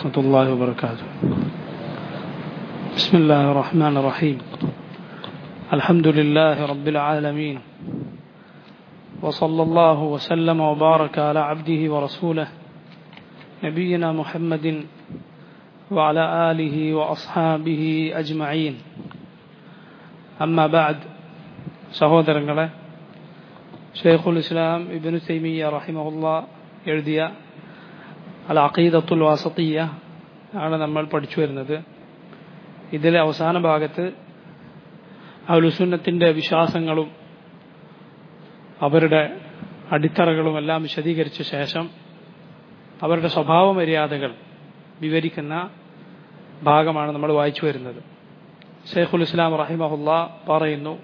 ورحمة الله وبركاته بسم الله الرحمن الرحيم الحمد لله رب العالمين وصلى الله وسلم وبارك على عبده ورسوله نبينا محمد وعلى آله وأصحابه أجمعين أما بعد സഹോദരങ്ങളെ ഷെയ്ഖുൽ ഇസ്ലാം ഇബിനു തൈമിയ റഹിമഹുല്ല എഴുതിയ അൽ അഖീദത്തുൽ വാസത്തിയ ആണ് നമ്മൾ പഠിച്ചു വരുന്നത് ഇതിലെ അവസാന ഭാഗത്ത് അലുസുന്നത്തിൻ്റെ വിശ്വാസങ്ങളും അവരുടെ അടിത്തറകളും എല്ലാം വിശദീകരിച്ച ശേഷം അവരുടെ സ്വഭാവ മര്യാദകൾ വിവരിക്കുന്ന ഭാഗമാണ് നമ്മൾ വായിച്ചു വരുന്നത് ഷെയ്ഖുൽ ഇസ്ലാം റഹിമഹുല്ല പറയുന്നു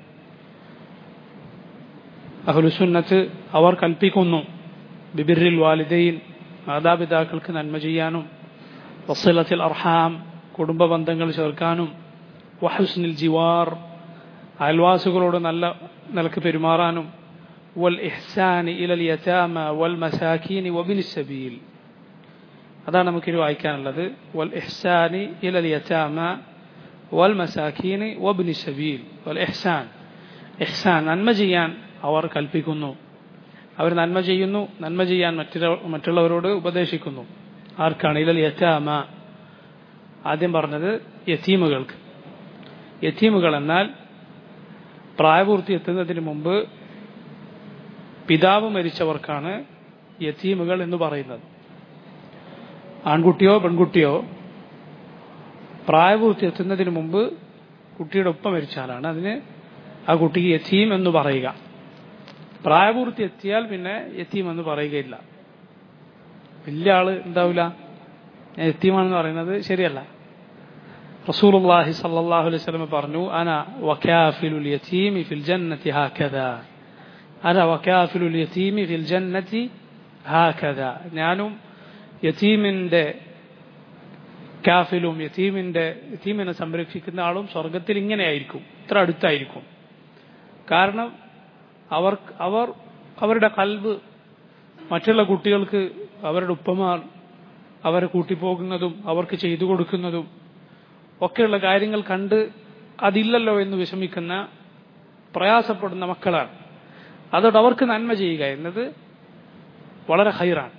അഹ്ലുസുന്നത്ത് അവർ കൽപ്പിക്കുന്നു ബിബിറിൽ വാലിദൈൻ മാതാപിതാക്കൾക്ക് നന്മ ചെയ്യാനും വസലത്തിൽ അർഹാം കുടുംബ ബന്ധങ്ങൾ ചേർക്കാനും വഹുസ്നിൽ ജിവാർ അയൽവാസികളോട് നല്ല നിലക്ക് പെരുമാറാനും വൽ ഇഹ്സാനി ഇലൽ യതാമ വൽ മസാക്കീനി വബിനി സബീൽ അതാണ് നമുക്കിനി വായിക്കാനുള്ളത് വൽ ഇഹ്സാനി ഇലൽ യതാമ വൽ മസാക്കീനി വബിനി സബീൽ വൽ ഇഹ്സാൻ ഇഹ്സാൻ നന്മ ചെയ്യാൻ അവർ കൽപ്പിക്കുന്നു അവർ നന്മ ചെയ്യുന്നു നന്മ ചെയ്യാൻ മറ്റുള്ളവരോട് ഉപദേശിക്കുന്നു ആർക്കാണ് ഇലൽ യറ്റാമ ആദ്യം പറഞ്ഞത് യത്തീമുകൾക്ക് യത്തീമുകൾ എന്നാൽ പ്രായപൂർത്തി എത്തുന്നതിന് മുമ്പ് പിതാവ് മരിച്ചവർക്കാണ് യത്തീമുകൾ എന്ന് പറയുന്നത് ആൺകുട്ടിയോ പെൺകുട്ടിയോ പ്രായപൂർത്തി എത്തുന്നതിന് മുമ്പ് കുട്ടിയുടെ ഒപ്പം മരിച്ചാലാണ് അതിന് ആ കുട്ടിക്ക് യത്തീം എന്ന് പറയുക പ്രായപൂർത്തി എത്തിയാൽ പിന്നെ യത്തീം എന്ന് പറയുകയില്ല വലിയ ആള് എന്താവില്ല യത്തീമാണെന്ന് പറയുന്നത് ശരിയല്ല റസൂലുള്ളാഹി സല്ലല്ലാഹു അലൈഹി വസല്ലം പറഞ്ഞു അന വകാഫിലുൽ യതീമി ഫിൽ ജന്നതി ഹാകദാ അന വകാഫിലുൽ യതീമി ഫിൽ ജന്നതി ഹാകദാ ഞാനും യതീമിന്റെ കാഫിലും യതീമിന്റെ യതീമിനെ സംരക്ഷിക്കുന്ന ആളും സ്വർഗത്തിൽ ഇങ്ങനെയായിരിക്കും ഇത്ര അടുത്തായിരിക്കും കാരണം അവർ അവർ അവരുടെ കൽവ് മറ്റുള്ള കുട്ടികൾക്ക് അവരുടെ ഉപ്പമാർ അവരെ കൂട്ടിപ്പോകുന്നതും അവർക്ക് ചെയ്തു കൊടുക്കുന്നതും ഒക്കെയുള്ള കാര്യങ്ങൾ കണ്ട് അതില്ലല്ലോ എന്ന് വിഷമിക്കുന്ന പ്രയാസപ്പെടുന്ന മക്കളാണ് അതോട് അവർക്ക് നന്മ ചെയ്യുക എന്നത് വളരെ ഹൈറാണ്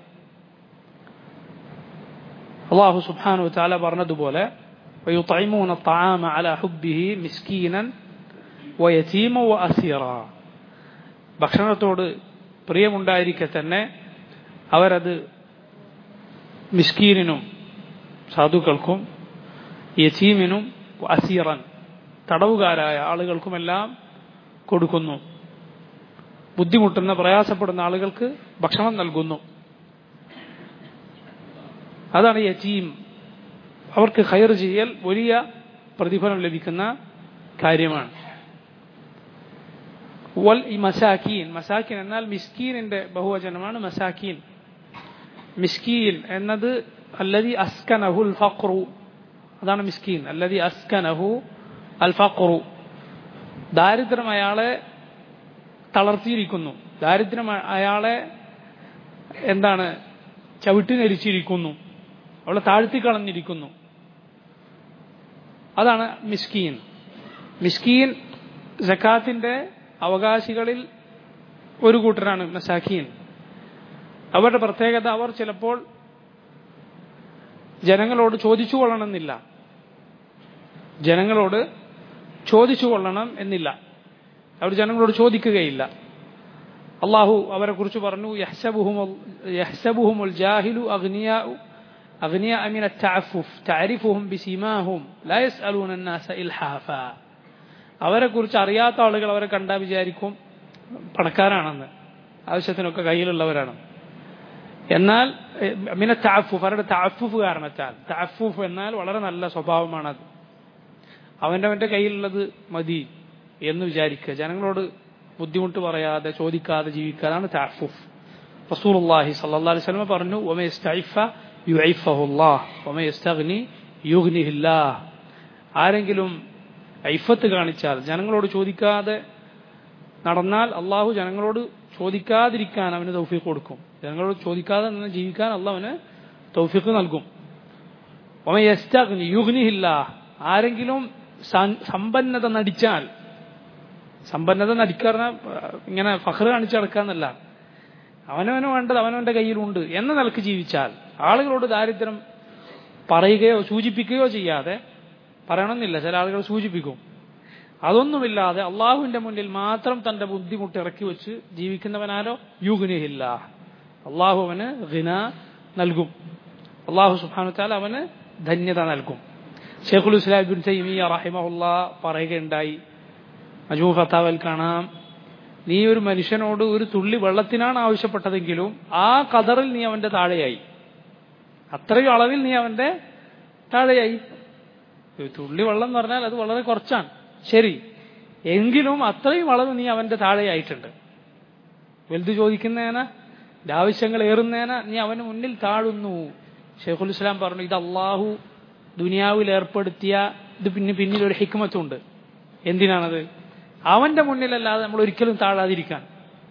അള്ളാഹു സുബ്ഹാനു താല പറഞ്ഞതുപോലെ ويطعمون الطعام على حبه مسكينا ويتيما وأسيرا ഭക്ഷണത്തോട് പ്രിയമുണ്ടായിരിക്കെ തന്നെ അവരത് മിസ്കീനിനും സാധുക്കൾക്കും യച്ചീമിനും അസീറൻ തടവുകാരായ ആളുകൾക്കുമെല്ലാം കൊടുക്കുന്നു ബുദ്ധിമുട്ടുന്ന പ്രയാസപ്പെടുന്ന ആളുകൾക്ക് ഭക്ഷണം നൽകുന്നു അതാണ് യച്ചീം അവർക്ക് ഹയർ ചെയ്യൽ വലിയ പ്രതിഫലം ലഭിക്കുന്ന കാര്യമാണ് വൽ മസാക്കീൻ മസാക്കീൻ എന്നാൽ മിസ്കീനിന്റെ ബഹുവചനമാണ് മസാക്കീൻ മിസ്കീൻ എന്നത് അല്ലതി അസ്കനഹു അൽ ഫഖ്റു അതാണ് മിസ്കീൻ അല്ലതി അസ്കനഹു അൽ ഫഖ്റു ദാരിദ്ര്യം അയാളെ തളർത്തിയിരിക്കുന്നു ദാരിദ്ര്യം അയാളെ എന്താണ് ചവിട്ടി നെരിച്ചിരിക്കുന്നു അവളെ താഴ്ത്തിക്കളഞ്ഞിരിക്കുന്നു അതാണ് മിസ്കീൻ മിസ്കീൻ ജക്കാത്തിന്റെ അവകാശികളിൽ ഒരു കൂട്ടരാണ് മസാഖീൻ അവരുടെ പ്രത്യേകത അവർ ചിലപ്പോൾ ജനങ്ങളോട് ചോദിച്ചു കൊള്ളണമെന്നില്ല ജനങ്ങളോട് ചോദിച്ചു കൊള്ളണം എന്നില്ല അവർ ജനങ്ങളോട് ചോദിക്കുകയില്ല അള്ളാഹു അവരെ കുറിച്ച് പറഞ്ഞു യഹ്സബുഹുമുൽ ജാഹിലു അഗ്നിയ അഗ്നിയ അമിന തഅഫുഫ് തഅരിഫുഹും ബിസിമാഹും ലാ യസ്അലൂന الناس ഇൽഹാഫാ അവരെ കുറിച്ച് അറിയാത്ത ആളുകൾ അവരെ കണ്ടാൽ വിചാരിക്കും പണക്കാരാണെന്ന് ആവശ്യത്തിനൊക്കെ കയ്യിലുള്ളവരാണ് എന്നാൽ മിന താഫുഫ് അവരുടെ താഫുഫ് കാരണത്താൽ താഫുഫ് എന്നാൽ വളരെ നല്ല സ്വഭാവമാണത് അവൻ്റെ അവൻ്റെ കയ്യിലുള്ളത് മതി എന്ന് വിചാരിക്കുക ജനങ്ങളോട് ബുദ്ധിമുട്ട് പറയാതെ ചോദിക്കാതെ ജീവിക്കുക അതാണ് താഫുഫ് റസൂലുള്ളാഹി സല്ലല്ലാഹു അലൈഹി വസല്ലം പറഞ്ഞു വമ യസ്തഇഫ യുഇഫഹുല്ലാഹ് വമ യസ്തഗ്നി യുഗ്നിഹില്ലാഹ് ആരെങ്കിലും ഐഫത്ത് കാണിച്ചാൽ ജനങ്ങളോട് ചോദിക്കാതെ നടന്നാൽ അള്ളാഹു ജനങ്ങളോട് ചോദിക്കാതിരിക്കാൻ അവന് തൗഫീഖ് കൊടുക്കും ജനങ്ങളോട് ചോദിക്കാതെ നിന്ന് ജീവിക്കാൻ അള്ളാഹ് അവന് തൗഫീഖ് നൽകും യുഗ്നിഹില്ല ആരെങ്കിലും സമ്പന്നത നടിച്ചാൽ സമ്പന്നത നടിക്കാറ ഇങ്ങനെ ഫഹ്ർ കാണിച്ചു നടക്കാന്നല്ല അവനവന് വേണ്ടത് അവനവന്റെ കയ്യിലുണ്ട് എന്ന നിലക്ക് ജീവിച്ചാൽ ആളുകളോട് ദാരിദ്ര്യം പറയുകയോ സൂചിപ്പിക്കുകയോ ചെയ്യാതെ പറയണമെന്നില്ല ചില ആളുകൾ സൂചിപ്പിക്കും അതൊന്നുമില്ലാതെ അള്ളാഹുവിന്റെ മുന്നിൽ മാത്രം തന്റെ ബുദ്ധിമുട്ട് ഇറക്കി വെച്ച് ജീവിക്കുന്നവനാരോ യുഗ്നിഹില്ല അള്ളാഹു അവന് ഹിന നൽകും അള്ളാഹു സുബാനുത്താൽ അവന് ധന്യത നൽകും ഷെയ്ഖുൽ ഇസ്ലാം ബിൻ തൈമിയ റഹിമഹുല്ല പറയുകയുണ്ടായി മജൂ ഫത്താവൽ കാണാം നീ ഒരു മനുഷ്യനോട് ഒരു തുള്ളി വെള്ളത്തിനാണ് ആവശ്യപ്പെട്ടതെങ്കിലും ആ കതറിൽ നീ അവന്റെ താഴെയായി അത്രയും അളവിൽ നീ അവന്റെ താഴെയായി തുള്ളി വെള്ളം എന്ന് പറഞ്ഞാൽ അത് വളരെ കുറച്ചാണ് ശരി എങ്കിലും അത്രയും അളവ് നീ അവന്റെ താഴെയായിട്ടുണ്ട് വലുത് ചോദിക്കുന്നേന ആവശ്യങ്ങൾ ഏറുന്നേന നീ അവന് മുന്നിൽ താഴുന്നു ഷെയ്ഖുൽ ഇസ്ലാം പറഞ്ഞു ഇത് അള്ളാഹു ദുനിയാവിൽ ഏർപ്പെടുത്തിയ ഇത് പിന്നെ പിന്നിൽ ഒരു ഹിക്മത്തുണ്ട് എന്തിനാണത് അവന്റെ മുന്നിലല്ലാതെ നമ്മൾ ഒരിക്കലും താഴാതിരിക്കാൻ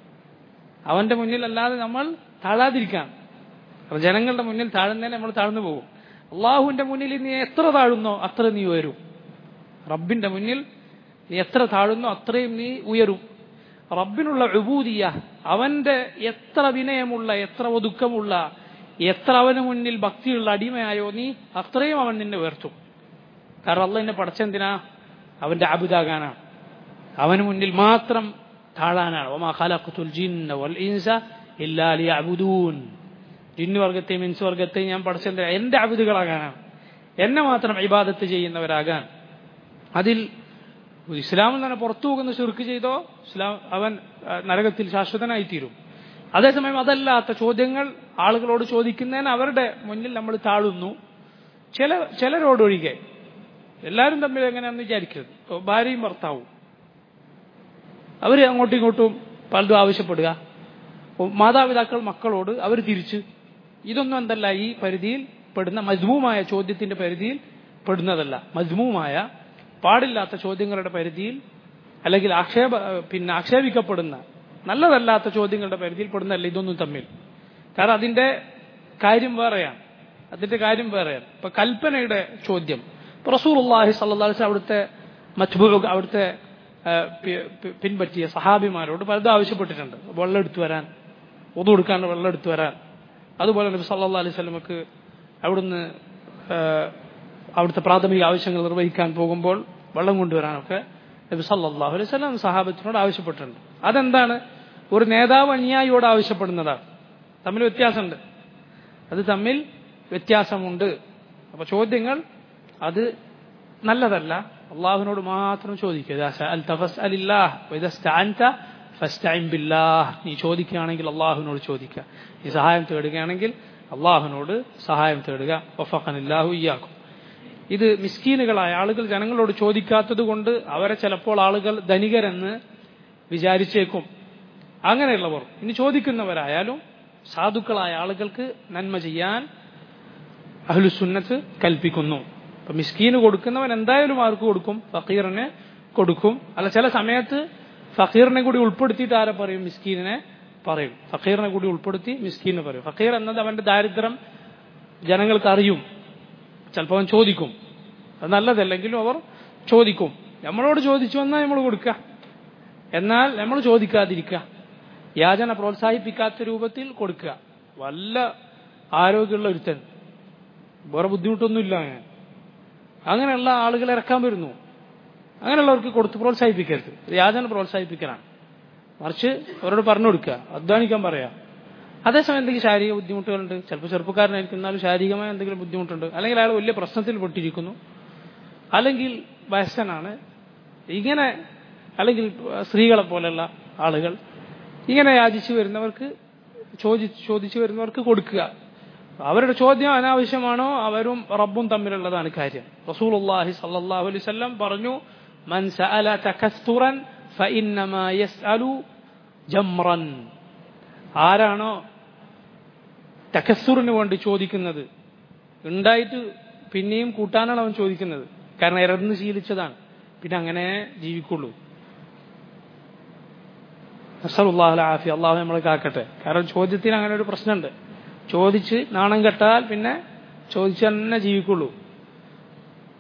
അവന്റെ മുന്നിലല്ലാതെ നമ്മൾ താഴാതിരിക്കാൻ ജനങ്ങളുടെ മുന്നിൽ താഴുന്നതിന് നമ്മൾ താഴ്ന്നു പോകും അള്ളാഹുവിന്റെ മുന്നിൽ നീ എത്ര താഴുന്നോ അത്ര നീ ഉയരും റബ്ബിന്റെ മുന്നിൽ നീ എത്ര താഴുന്നോ അത്രയും നീ ഉയരും റബ്ബിനുള്ള ഉബൂദിയ അവന്റെ എത്ര വിനയമുള്ള എത്ര ഒതുക്കമുള്ള എത്ര അവന് മുന്നിൽ ഭക്തിയുള്ള അടിമയായോ നീ അത്രയും അവൻ നിന്നെ ഉയർത്തും കാരണം അള്ള എന്നെ പടച്ചെന്തിനാ അവന്റെ അബുദാകാനാണ് അവന് മുന്നിൽ മാത്രം താഴാനാണ് ഒമാ ഖലഖത്തുൽ ജിന്ന വൽ ഇൻസ ഇല്ലാ ലിയഅബുദൂൻ ജിന്നു വർഗത്തെയും ഇൻസ് വർഗത്തെയും ഞാൻ പഠിച്ചെന്തിനാ എന്റെ അബുദുകളാകാനാണ് എന്നെ മാത്രം ഇബാദത്ത് ചെയ്യുന്നവരാകാൻ അതിൽ ഇസ്ലാമിൽ തന്നെ പുറത്തു പോകുന്ന ശുർക്ക് ചെയ്തോ ഇസ്ലാം അവൻ നരകത്തിൽ ശാശ്വതനായി തീരും അതേസമയം അതല്ലാത്ത ചോദ്യങ്ങൾ ആളുകളോട് ചോദിക്കുന്നതിന് അവരുടെ മുന്നിൽ നമ്മൾ താഴുന്നു ചില ചിലരോടൊഴികെ എല്ലാവരും തമ്മിൽ എങ്ങനെയാണെന്ന് വിചാരിക്കരുത് ഭാര്യയും ഭർത്താവും അവർ അങ്ങോട്ടും ഇങ്ങോട്ടും പലതും ആവശ്യപ്പെടുക മാതാപിതാക്കൾ മക്കളോട് അവർ തിരിച്ച് ഇതൊന്നും എന്തല്ല ഈ പരിധിയിൽ പെടുന്ന മജ്മൂമായ ചോദ്യത്തിന്റെ പരിധിയിൽ പെടുന്നതല്ല മജ്മൂമായ പാടില്ലാത്ത ചോദ്യങ്ങളുടെ പരിധിയിൽ അല്ലെങ്കിൽ ആക്ഷേപ പിന്നെ ആക്ഷേപിക്കപ്പെടുന്ന നല്ലതല്ലാത്ത ചോദ്യങ്ങളുടെ പരിധിയിൽ പെടുന്നതല്ല ഇതൊന്നും തമ്മിൽ കാരണം അതിന്റെ കാര്യം വേറെയാണ് അതിന്റെ കാര്യം വേറെയാണ് ഇപ്പൊ കൽപ്പനയുടെ ചോദ്യം റസൂൽ അള്ളാഹി സല്ലാസ് അവിടുത്തെ മറ്റുബ അവിടുത്തെ പിൻപറ്റിയ സഹാബിമാരോട് പലതും ആവശ്യപ്പെട്ടിട്ടുണ്ട് വെള്ളം എടുത്തു വരാൻ ഒതു കൊടുക്കാൻ വെള്ളം എടുത്തു വരാൻ അതുപോലെ നബി സല്ലാ അലൈഹി സ്വലമക്ക് അവിടുന്ന് അവിടുത്തെ പ്രാഥമിക ആവശ്യങ്ങൾ നിർവഹിക്കാൻ പോകുമ്പോൾ വെള്ളം കൊണ്ടുവരാനൊക്കെ നബി സല്ലാഹു അലൈഹി സ്വലം സഹാബത്തിനോട് ആവശ്യപ്പെട്ടിട്ടുണ്ട് അതെന്താണ് ഒരു നേതാവ് അനുയായിയോട് ആവശ്യപ്പെടുന്നതാണ് തമ്മിൽ വ്യത്യാസമുണ്ട് അത് തമ്മിൽ വ്യത്യാസമുണ്ട് അപ്പൊ ചോദ്യങ്ങൾ അത് നല്ലതല്ല അള്ളാഹുവിനോട് മാത്രം ചോദിക്കുക നീ ചോദിക്കുകയാണെങ്കിൽ അള്ളാഹുവിനോട് ചോദിക്കുക നീ സഹായം തേടുകയാണെങ്കിൽ അള്ളാഹുവിനോട് സഹായം തേടുക ഒഫഖനില്ലാഹു ഇയാക്കും ഇത് മിസ്കീനുകളായ ആളുകൾ ജനങ്ങളോട് ചോദിക്കാത്തത് കൊണ്ട് അവരെ ചിലപ്പോൾ ആളുകൾ ധനികരെന്ന് വിചാരിച്ചേക്കും അങ്ങനെയുള്ളവർ ഇനി ചോദിക്കുന്നവരായാലും സാധുക്കളായ ആളുകൾക്ക് നന്മ ചെയ്യാൻ അഹ്ലുസുന്നത്ത് കൽപ്പിക്കുന്നു അപ്പൊ മിസ്കീന് കൊടുക്കുന്നവൻ എന്തായാലും ആർക്ക് കൊടുക്കും ഫക്കീറിന് കൊടുക്കും അല്ല ചില സമയത്ത് ഫക്കീറിനെ കൂടി ഉൾപ്പെടുത്തിയിട്ട് ആരെ പറയും മിസ്കീനെ പറയും ഫക്കീറിനെ കൂടി ഉൾപ്പെടുത്തി മിസ്കീനെ പറയും ഫക്കീർ എന്നത് അവന്റെ ദാരിദ്ര്യം ജനങ്ങൾക്ക് അറിയും ചിലപ്പോൾ അവൻ ചോദിക്കും അത് നല്ലതല്ലെങ്കിലും അവർ ചോദിക്കും നമ്മളോട് ചോദിച്ചു വന്നാൽ നമ്മൾ കൊടുക്കുക എന്നാൽ നമ്മൾ ചോദിക്കാതിരിക്കുക യാചന പ്രോത്സാഹിപ്പിക്കാത്ത രൂപത്തിൽ കൊടുക്കുക വല്ല ആരോഗ്യമുള്ള ഒരുത്തൻ വേറെ ബുദ്ധിമുട്ടൊന്നുമില്ല അങ്ങനെ അങ്ങനെയുള്ള ആളുകളെ ഇറക്കാൻ വരുന്നു അങ്ങനെയുള്ളവർക്ക് കൊടുത്ത് പ്രോത്സാഹിപ്പിക്കരുത് യാചന പ്രോത്സാഹിപ്പിക്കലാണ് മറിച്ച് അവരോട് പറഞ്ഞു കൊടുക്കുക അധ്വാനിക്കാൻ പറയാം അതേസമയം എന്തെങ്കിലും ശാരീരിക ബുദ്ധിമുട്ടുകളുണ്ട് ചിലപ്പോൾ ചെറുപ്പക്കാരനായിരിക്കും എന്നാലും ശാരീരികമായ എന്തെങ്കിലും ബുദ്ധിമുട്ടുണ്ട് അല്ലെങ്കിൽ അയാൾ വലിയ പ്രശ്നത്തിൽ പെട്ടിരിക്കുന്നു അല്ലെങ്കിൽ വയസ്സനാണ് ഇങ്ങനെ അല്ലെങ്കിൽ സ്ത്രീകളെ പോലെയുള്ള ആളുകൾ ഇങ്ങനെ യാചിച്ചു വരുന്നവർക്ക് ചോദിച്ച് ചോദിച്ചു വരുന്നവർക്ക് കൊടുക്കുക അവരുടെ ചോദ്യം അനാവശ്യമാണോ അവരും റബ്ബും തമ്മിലുള്ളതാണ് കാര്യം റസൂലുള്ളാഹി സല്ലല്ലാഹു അലൈഹി വസല്ലം പറഞ്ഞു മൻ സഅല തകസ്തുറൻ ഫഇന്നമാ യസ്അലു ജംറൻ ആരാണോ തകസ്സുറിന് വേണ്ടി ചോദിക്കുന്നത് ഉണ്ടായിട്ട് പിന്നെയും കൂട്ടാനാണ് അവൻ ചോദിക്കുന്നത് കാരണം ഇറന്ന് ശീലിച്ചതാണ് പിന്നെ അങ്ങനെ ജീവിക്കുള്ളൂ അസലുല്ലാഹുലാഫി അള്ളാഹു നമ്മളെ കാക്കട്ടെ കാരണം ചോദ്യത്തിന് അങ്ങനെ ഒരു പ്രശ്നമുണ്ട് ചോദിച്ച് നാണം കെട്ടാൽ പിന്നെ ചോദിച്ചു തന്നെ ജീവിക്കുള്ളൂ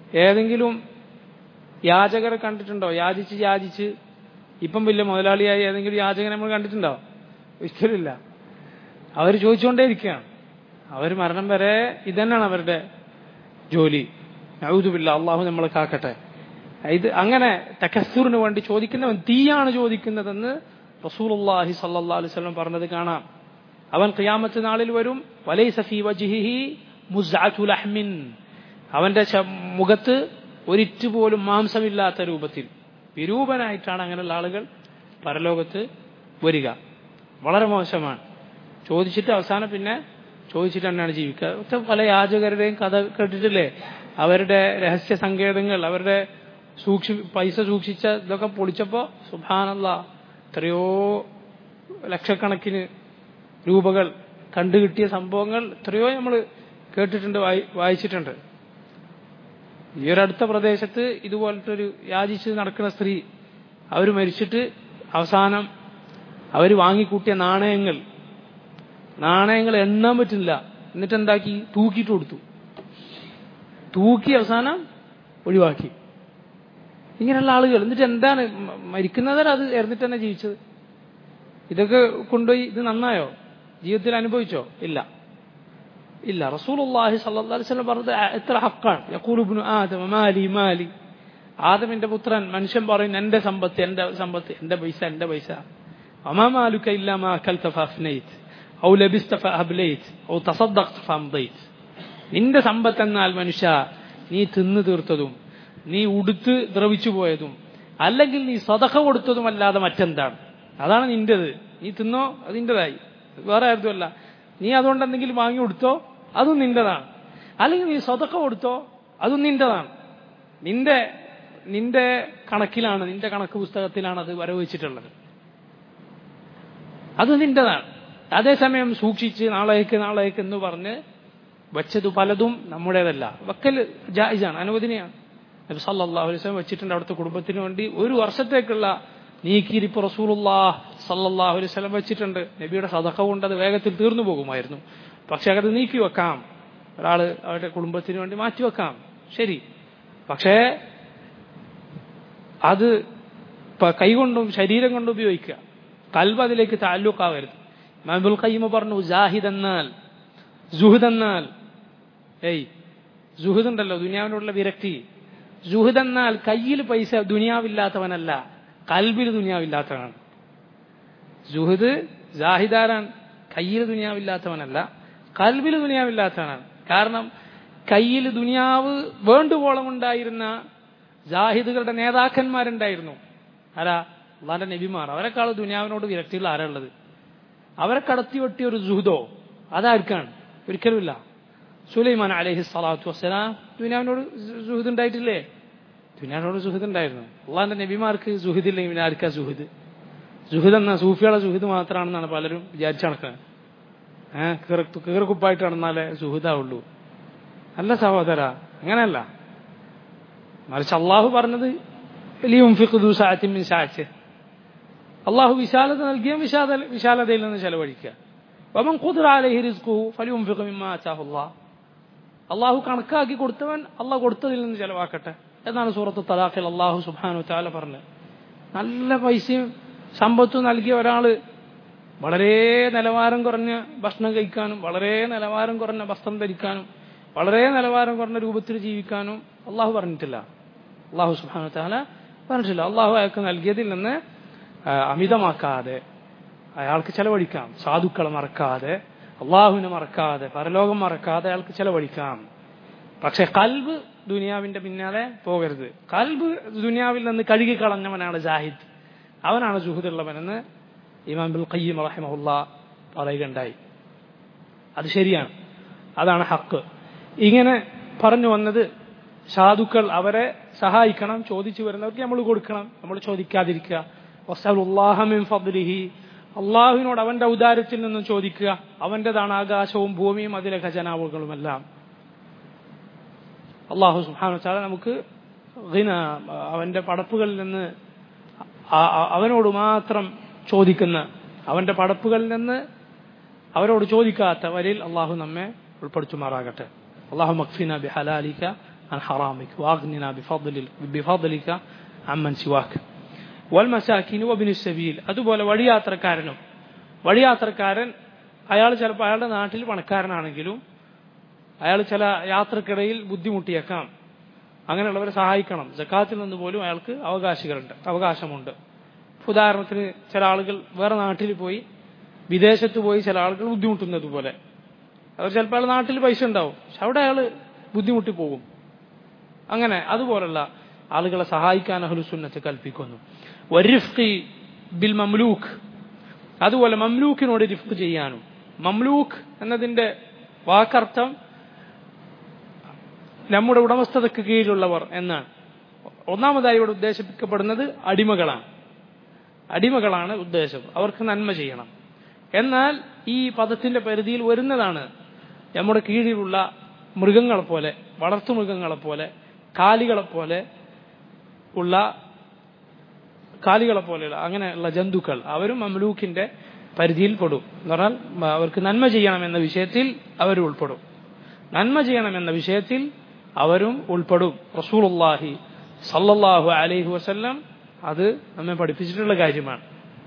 ഏതെങ്കിലും യാചകരെ കണ്ടിട്ടുണ്ടോ യാചിച്ച് യാചിച്ച് ഇപ്പം വലിയ മുതലാളിയായി ഏതെങ്കിലും യാചകനെ നമ്മൾ കണ്ടിട്ടുണ്ടോ ഒരിക്കലില്ല അവർ ചോദിച്ചുകൊണ്ടേയിരിക്കുകയാണ് അവർ മരണം വരെ ഇതന്നെയാണ് അവരുടെ ജോലി ഔതുബില്ല അള്ളാഹു നമ്മളെ കാക്കട്ടെ ഇത് അങ്ങനെ തക്കസ്സൂറിന് വേണ്ടി ചോദിക്കുന്നവൻ തീയാണ് ചോദിക്കുന്നതെന്ന് റസൂലുള്ളാഹി സല്ലല്ലാഹു അലൈഹി വസല്ലം പറഞ്ഞത് കാണാം അവൻ ഖിയാമത്ത് നാളിൽ വരും വലൈസ ഫീ വജ്ഹിഹി മുസ്അതു ലഹ്മിൻ അവന്റെ ച- മുഖത്ത് ഒരിറ്റു പോലും മാംസമില്ലാത്ത രൂപത്തിൽ വിരൂപനായിട്ടാണ് അങ്ങനെയുള്ള ആളുകൾ പരലോകത്ത് വരിക വളരെ മോശമാണ് ചോദിച്ചിട്ട് അവസാനം പിന്നെ ചോദിച്ചിട്ട് തന്നെയാണ് ജീവിക്കുക ഒക്കെ പല യാചകരുടെയും കഥ കേട്ടിട്ടില്ലേ അവരുടെ രഹസ്യ സങ്കേതങ്ങൾ അവരുടെ സൂക്ഷി പൈസ സൂക്ഷിച്ച ഇതൊക്കെ പൊളിച്ചപ്പോ സുഭാനല്ല എത്രയോ ലക്ഷക്കണക്കിന് രൂപകൾ കണ്ടുകിട്ടിയ സംഭവങ്ങൾ എത്രയോ നമ്മൾ കേട്ടിട്ടുണ്ട് വായി- വായിച്ചിട്ടുണ്ട് ഈ ഒരു അടുത്ത പ്രദേശത്ത് ഇതുപോലത്തെ ഒരു യാചിച്ച് നടക്കുന്ന സ്ത്രീ അവർ മരിച്ചിട്ട് അവസാനം അവർ വാങ്ങിക്കൂട്ടിയ നാണയങ്ങൾ നാണയങ്ങൾ എണ്ണാൻ പറ്റില്ല എന്നിട്ട് എന്താക്കി തൂക്കിയിട്ട് കൊടുത്തു തൂക്കി അവസാനം ഒഴിവാക്കി ഇങ്ങനെയുള്ള ആളുകൾ എന്നിട്ട് എന്താണ് മ- മരിക്കുന്നവർ അത് എറിഞ്ഞിട്ട് തന്നെ ജീവിച്ചത് ഇതൊക്കെ കൊണ്ടുപോയി ഇത് നന്നായോ ജീവിതത്തിൽ അനുഭവിച്ചോ ഇല്ല ഇല്ല റസൂലുള്ളാഹി സല്ലല്ലാഹു അലൈഹി വസല്ലം പറഞ്ഞത് എത്ര ഹക്കാണ് യഖൂലു ഇബ്നു ആദം മാലി മാലി ആദമിന്റെ പുത്രൻ മനുഷ്യൻ പറയും എന്റെ സമ്പത്ത് എന്റെ സമ്പത്ത് എന്റെ പൈസ എന്റെ പൈസ അമാ മാലുക ഇല്ലാ മാ അകൽത ഫഅഫ്നൈത് ഔ ലബിസ്ത ഫഅബ്ലൈത് ഔ തസദ്ദഖ്ത ഫഅംദൈത് നിന്റെ സമ്പത്ത് എന്നാൽ മനുഷ്യ നീ തിന്നു തീർത്തതും നീ ഉടുത്ത് ദ്രവിച്ചു പോയതും അല്ലെങ്കിൽ നീ സദഖ കൊടുത്തതുമല്ലാതെ മറ്റെന്താണ് അതാണ് നിന്റേത് നീ തിന്നോ അത് നിന്റേതായി വേറെ ആരുമല്ല നീ അതുകൊണ്ട് എന്തെങ്കിലും വാങ്ങി കൊടുത്തോ അതും നിന്റേതാണ് അല്ലെങ്കിൽ നീ സ്വതക്ക കൊടുത്തോ അതും നിന്റേതാണ് നിന്റെ നിന്റെ കണക്കിലാണ് നിന്റെ കണക്ക് പുസ്തകത്തിലാണ് അത് വരവച്ചിട്ടുള്ളത് അത് നിന്റേതാണ് അതേസമയം സൂക്ഷിച്ച് നാളേക്ക് നാളേക്ക് എന്ന് പറഞ്ഞ് വെച്ചത് പലതും നമ്മുടേതല്ല വക്കൽ ജായിസാണ് അനുവദനീയാണ് നബി സല്ലല്ലാഹു അലൈഹി വസല്ലം വെച്ചിട്ടുണ്ട് അവിടുത്തെ കുടുംബത്തിന് വേണ്ടി ഒരു വർഷത്തേക്കുള്ള നീക്കിയിരിപ്പ് റസൂലുള്ളാഹ് സല്ലല്ലാഹു അലൈഹി വസല്ലം വെച്ചിട്ടുണ്ട് നബിയുടെ സദഖ കൊണ്ട് അത് വേഗത്തിൽ തീർന്നു പോകുമായിരുന്നു പക്ഷെ അത് നീക്കി വെക്കാം ഒരാൾ അവരുടെ കുടുംബത്തിന് വേണ്ടി മാറ്റി വെക്കാം ശരി പക്ഷേ അത് പ- കൈകൊണ്ടും ശരീരം കൊണ്ടും ഉപയോഗിക്കുക കൽബ് അതിലേക്ക് താലൂക്കാവരുത് മഹബുൽ കയ്യമ പറഞ്ഞു ജാഹിദ് എന്നാൽ ജുഹദ് എന്നാൽ ഏയ് ജുഹദ് ഉണ്ടല്ലോ ദുനിയാവിനോടുള്ള വിരക്തി ജുഹദ് എന്നാൽ കയ്യിൽ പൈസ ദുനിയാവില്ലാത്തവനല്ല കൽബിൽ ദുനിയാവില്ലാത്തവനാണ് ജുഹദ് ജാഹിദാരാൻ കയ്യിൽ ദുനിയാവില്ലാത്തവനല്ല കൽബിൽ ദുനിയാവില്ലാത്തവനാണ് കാരണം കയ്യിൽ ദുനിയാവ് വേണ്ടുവോളം ഉണ്ടായിരുന്ന ജാഹിദുകളുടെ നേതാക്കന്മാരുണ്ടായിരുന്നു ആരാ അള്ളാന്റെ നബിമാർ അവരെക്കാൾ ദുനിയാവിനോട് വിരക്തിയുള്ള ആരാ ഉള്ളത് അവരെ കടത്തി വെട്ടിയ ഒരു ജുഹദോ അതാർക്കാണ് ഒരിക്കലുമില്ല സുലൈമാൻ അലഹി സ്വലാത്തു വസ്സലാം ദുനിയാവിനോട് സുഹൃദ് ഉണ്ടായിട്ടില്ലേ ദുനിയാവിനോട് സുഹൃദ് ഉണ്ടായിരുന്നു അള്ളാന്റെ നബിമാർക്ക് സുഹൃദ് ഇല്ലെങ്കിൽ പിന്നെ ആർക്കാ സുഹൃദ് സുഹൃദ് എന്ന സൂഫിയുടെ സുഹൃദ് മാത്രമാണെന്നാണ് പലരും വിചാരിച്ചു നടക്കുന്നത് ഏഹ് കീറ കീറക്കുപ്പായിട്ട് നടന്നാലേ സുഹൃദാവുള്ളൂ അല്ല സഹോദര അങ്ങനെയല്ല മറിച്ച് അള്ളാഹു പറഞ്ഞത് ലിയുംഫിഖ്ദു സഅത്തിൻ മിൻ സഅത്തി അള്ളാഹു വിശാലത നൽകിയ വിശാല വിശാലതയിൽ നിന്ന് ചെലവഴിക്കുക വമൻ ഖുദ്റ അലൈഹി റിസ്ഖുഹു ഫലിയുംഫിഖ് മിമ്മാ ആതാഹു അല്ലാഹ് അള്ളാഹു കണക്കാക്കി കൊടുത്തവൻ അള്ളാഹ് കൊടുത്തതിൽ നിന്ന് ചെലവാക്കട്ടെ എന്നാണ് സൂറത്ത് തലാഖിൽ അള്ളാഹു സുബ്ഹാനഹു തആല പറഞ്ഞത് നല്ല പൈസയും സമ്പത്തും നൽകിയ ഒരാള് വളരെ നിലവാരം കുറഞ്ഞ ഭക്ഷണം കഴിക്കാനും വളരെ നിലവാരം കുറഞ്ഞ വസ്ത്രം ധരിക്കാനും വളരെ നിലവാരം കുറഞ്ഞ രൂപത്തിൽ ജീവിക്കാനും അള്ളാഹു പറഞ്ഞിട്ടില്ല അള്ളാഹു സുബ്ഹാനഹു തആല പറഞ്ഞിട്ടില്ല അള്ളാഹു അയാൾക്ക് നൽകിയതിൽ നിന്ന് ആ, അമിതമാക്കാതെ അയാൾക്ക് ചെലവഴിക്കാം സാധുക്കളെ മറക്കാതെ അള്ളാഹുവിനെ മറക്കാതെ പരലോകം മറക്കാതെ അയാൾക്ക് ചെലവഴിക്കാം പക്ഷെ കൽബ് ദുനിയാവിന്റെ പിന്നാലെ പോകരുത് കൽബ് ദുനിയാവിൽ നിന്ന് കഴുകി കളഞ്ഞവനാണ് ജാഹിദ് അവനാണ് ജുഹുദുള്ളവനെന്ന് ഇമാം ബുൽ ഖയ്യം റഹിമഹുല്ല പറയുകയുണ്ടായി അത് ശരിയാണ് അതാണ് ഹക്ക് ഇങ്ങനെ പറഞ്ഞു വന്നത് സാധുക്കൾ അവരെ സഹായിക്കണം ചോദിച്ചു വരുന്നവർക്ക് നമ്മൾ കൊടുക്കണം നമ്മൾ ചോദിക്കാതിരിക്കുക വസ്സലുല്ലാഹമിൻ ഫദ്ലിഹി അള്ളാഹുവിനോട് അവന്റെ ഔദാര്യത്തിൽ നിന്നും ചോദിക്കുക അവന്റേതാണ് ആകാശവും ഭൂമിയും അതിലെ ഖജനാവുകളുമെല്ലാം അള്ളാഹു സുബ്ഹാനഹു വതആല നമുക്ക് ഗിന അവന്റെ പടപ്പുകളിൽ നിന്ന് ആ- ആ- അവനോട് മാത്രം ചോദിക്കുന്ന അവന്റെ പടപ്പുകളിൽ നിന്ന് അവരോട് ചോദിക്കാത്തവരിൽ അള്ളാഹു നമ്മെ ഉൾപ്പെടുത്തുമാറാകട്ടെ അള്ളാഹു മക്ഫിന ബി ഹലാലിക عن حرامك وأغننا بفضل بفضلك عمن سواك والمساكين وابن السبيل അതുപോലെ വഴിയാത്രക്കാരനും വഴിയാത്രക്കാരൻ അയാൾ ചിലപ്പോൾ അയാളുടെ നാട്ടിൽ പണക്കാരനാണെങ്കിലും അയാൾ ചില യാത്രക്കിടയിൽ ബുദ്ധിമുട്ടിയേക്കാം അങ്ങനെയുള്ളവരെ സഹായിക്കണം ജക്കാത്തിൽ നിന്ന് പോലും അയാൾക്ക് അവകാശികളുണ്ട് അവകാശമുണ്ട് ഉദാഹരണത്തിന് ചില ആളുകൾ വേറെ നാട്ടിൽ പോയി വിദേശത്ത് പോയി ചില ആളുകൾ ബുദ്ധിമുട്ടുന്നത് പോലെ അവർ ചിലപ്പോൾ അയാൾ നാട്ടിൽ പൈസ ഉണ്ടാവും പക്ഷെ അവിടെ അയാൾ ബുദ്ധിമുട്ടി പോകും അങ്ങനെ അതുപോലുള്ള ആളുകളെ സഹായിക്കാൻ അഹ്ലുസുന്നത്ത് കൽപ്പിക്കുന്നു വരിഫ്ഖി ബിൽ മംലൂക്ക് അതുപോലെ മംലൂക്കിനോട് റിഫ്ക് ചെയ്യാനും മംലൂക്ക് എന്നതിന്റെ വാക്കർത്ഥം നമ്മുടെ ഉടമസ്ഥതയ്ക്ക് കീഴിലുള്ളവർ എന്നാണ് ഒന്നാമതായി ഇവിടെ ഉദ്ദേശിക്കപ്പെടുന്നത് അടിമകളാണ് അടിമകളാണ് ഉദ്ദേശം അവർക്ക് നന്മ ചെയ്യണം എന്നാൽ ഈ പദത്തിന്റെ പരിധിയിൽ വരുന്നതാണ് നമ്മുടെ കീഴിലുള്ള മൃഗങ്ങളെ പോലെ വളർത്തുമൃഗങ്ങളെ പോലെ കാലികളെ പോലെ ഉള്ള കാലികളെ പോലെയുള്ള അങ്ങനെയുള്ള ജന്തുക്കൾ അവരും മംലൂക്കിന്റെ പരിധിയിൽ പെടും എന്ന് പറഞ്ഞാൽ അവർക്ക് നന്മ ചെയ്യണം എന്ന വിഷയത്തിൽ അവർ ഉൾപ്പെടും നന്മ ചെയ്യണം എന്ന വിഷയത്തിൽ അവരും ഉൾപ്പെടും റസൂലുള്ളാഹി സല്ലല്ലാഹു അലൈഹി വസല്ലം അത് നമ്മെ പഠിപ്പിച്ചിട്ടുള്ള കാര്യമാണ്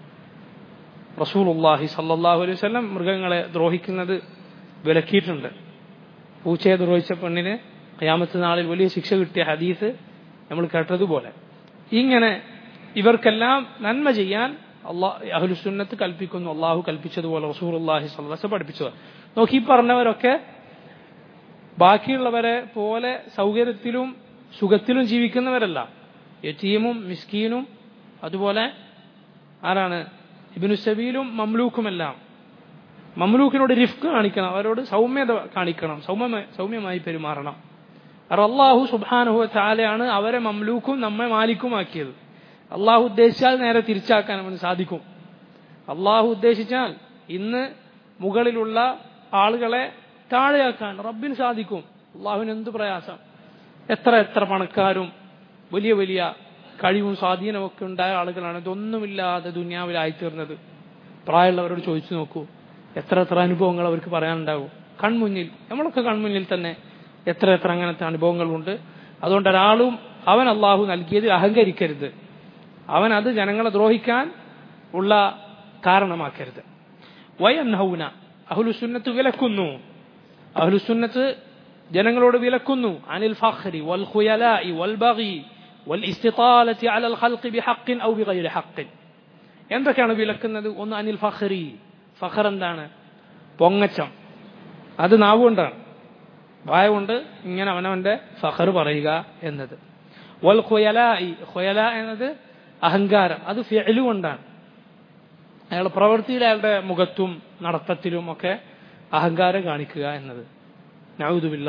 റസൂലുള്ളാഹി സല്ലല്ലാഹു അലൈഹി വസല്ലം മൃഗങ്ങളെ ദ്രോഹിക്കുന്നത് വിലക്കിയിട്ടുണ്ട് പൂച്ചയെ ദ്രോഹിച്ച പെണ്ണിന് ഖിയാമത്ത് നാളിൽ വലിയ ശിക്ഷ കിട്ടിയ ഹദീസ് നമ്മൾ കേട്ടതുപോലെ ഇങ്ങനെ ഇവർക്കെല്ലാം നന്മ ചെയ്യാൻ അള്ളാഹ് അഹ്ലുസുന്നത്ത് കൽപ്പിക്കുന്നു അള്ളാഹു കൽപ്പിച്ചതുപോലെ റസൂലുള്ളാഹി സ്വല്ലല്ലാഹു പഠിപ്പിച്ചത് നോക്കി ഈ പറഞ്ഞവരൊക്കെ ബാക്കിയുള്ളവരെ പോലെ സൗകര്യത്തിലും സുഖത്തിലും ജീവിക്കുന്നവരല്ല യറ്റീമും മിസ്കീനും അതുപോലെ ആരാണ് ഇബിനു സബീലും മംലൂക്കുമെല്ലാം മംലൂക്കിനോട് റിഫ്ക്ക് കാണിക്കണം അവരോട് സൗമ്യത കാണിക്കണം സൗമ്യ സൗമ്യമായി പെരുമാറണം കാരണം അള്ളാഹു സുബാനുഹു ചാലയാണ് അവരെ മംലൂക്കും നമ്മെ മാലിക്കുമാക്കിയത് അള്ളാഹു ഉദ്ദേശിച്ചാൽ നേരെ തിരിച്ചാക്കാൻ അവന് സാധിക്കും അള്ളാഹു ഉദ്ദേശിച്ചാൽ ഇന്ന് മുകളിലുള്ള ആളുകളെ താഴെയാക്കാൻ റബ്ബിന് സാധിക്കും അള്ളാഹുവിന് എന്ത് പ്രയാസം എത്ര എത്ര പണക്കാരും വലിയ വലിയ കഴിവും സ്വാധീനവും ഒക്കെ ഉണ്ടായ ആളുകളാണ് ഇതൊന്നുമില്ലാതെ ദുനിയാവിലായിത്തീർന്നത് പ്രായമുള്ളവരോട് ചോദിച്ചു നോക്കൂ എത്ര എത്ര അനുഭവങ്ങൾ അവർക്ക് പറയാനുണ്ടാവും കൺമുന്നിൽ നമ്മളൊക്കെ കൺമുന്നിൽ തന്നെ എത്ര എത്ര അങ്ങനത്തെ അനുഭവങ്ങളുണ്ട് അതുകൊണ്ട് ഒരാളും അവൻ അള്ളാഹു നൽകിയതിൽ അഹങ്കരിക്കരുത് അവൻ അത് ജനങ്ങളെ ദ്രോഹിക്കാൻ ഉള്ള കാരണമാക്കരുത് വയൻഹൗന അഹുലുസുന്നത്ത് വിലക്കുന്നു അഹ്ലുസുന്നത്ത് ജനങ്ങളോട് വിലക്കുന്നു അനിൽ ഫഖ്രി വൽ ഖുയലാഇ വൽ ബഗി വൽ ഇസ്തിതാലത്തി അലൽ ഖൽഖി ബിഹഖിൻ ഔ ബിഗൈരി ഹഖിൻ എന്തൊക്കെയാണ് വിലക്കുന്നത് ഒന്ന് അനിൽ ഫഖ്രി ഫഖർ എന്താണ് പൊങ്ങച്ചം അത് നാവുകൊണ്ടാണ് വായ കൊണ്ട് ഇങ്ങനെ അവനവന്റെ ഫഖർ പറയുക എന്നത് വൽ ഖുയലാഇ ഖുയല എന്നത് അഹങ്കാരം അത് ഫിഅലു കൊണ്ടാണ് അയാൾ പ്രവൃത്തിയിൽ അയാളുടെ മുഖത്തും നടത്തത്തിലും ഒക്കെ അഹങ്കാരം കാണിക്കുക എന്നത് നൗദുബില്ല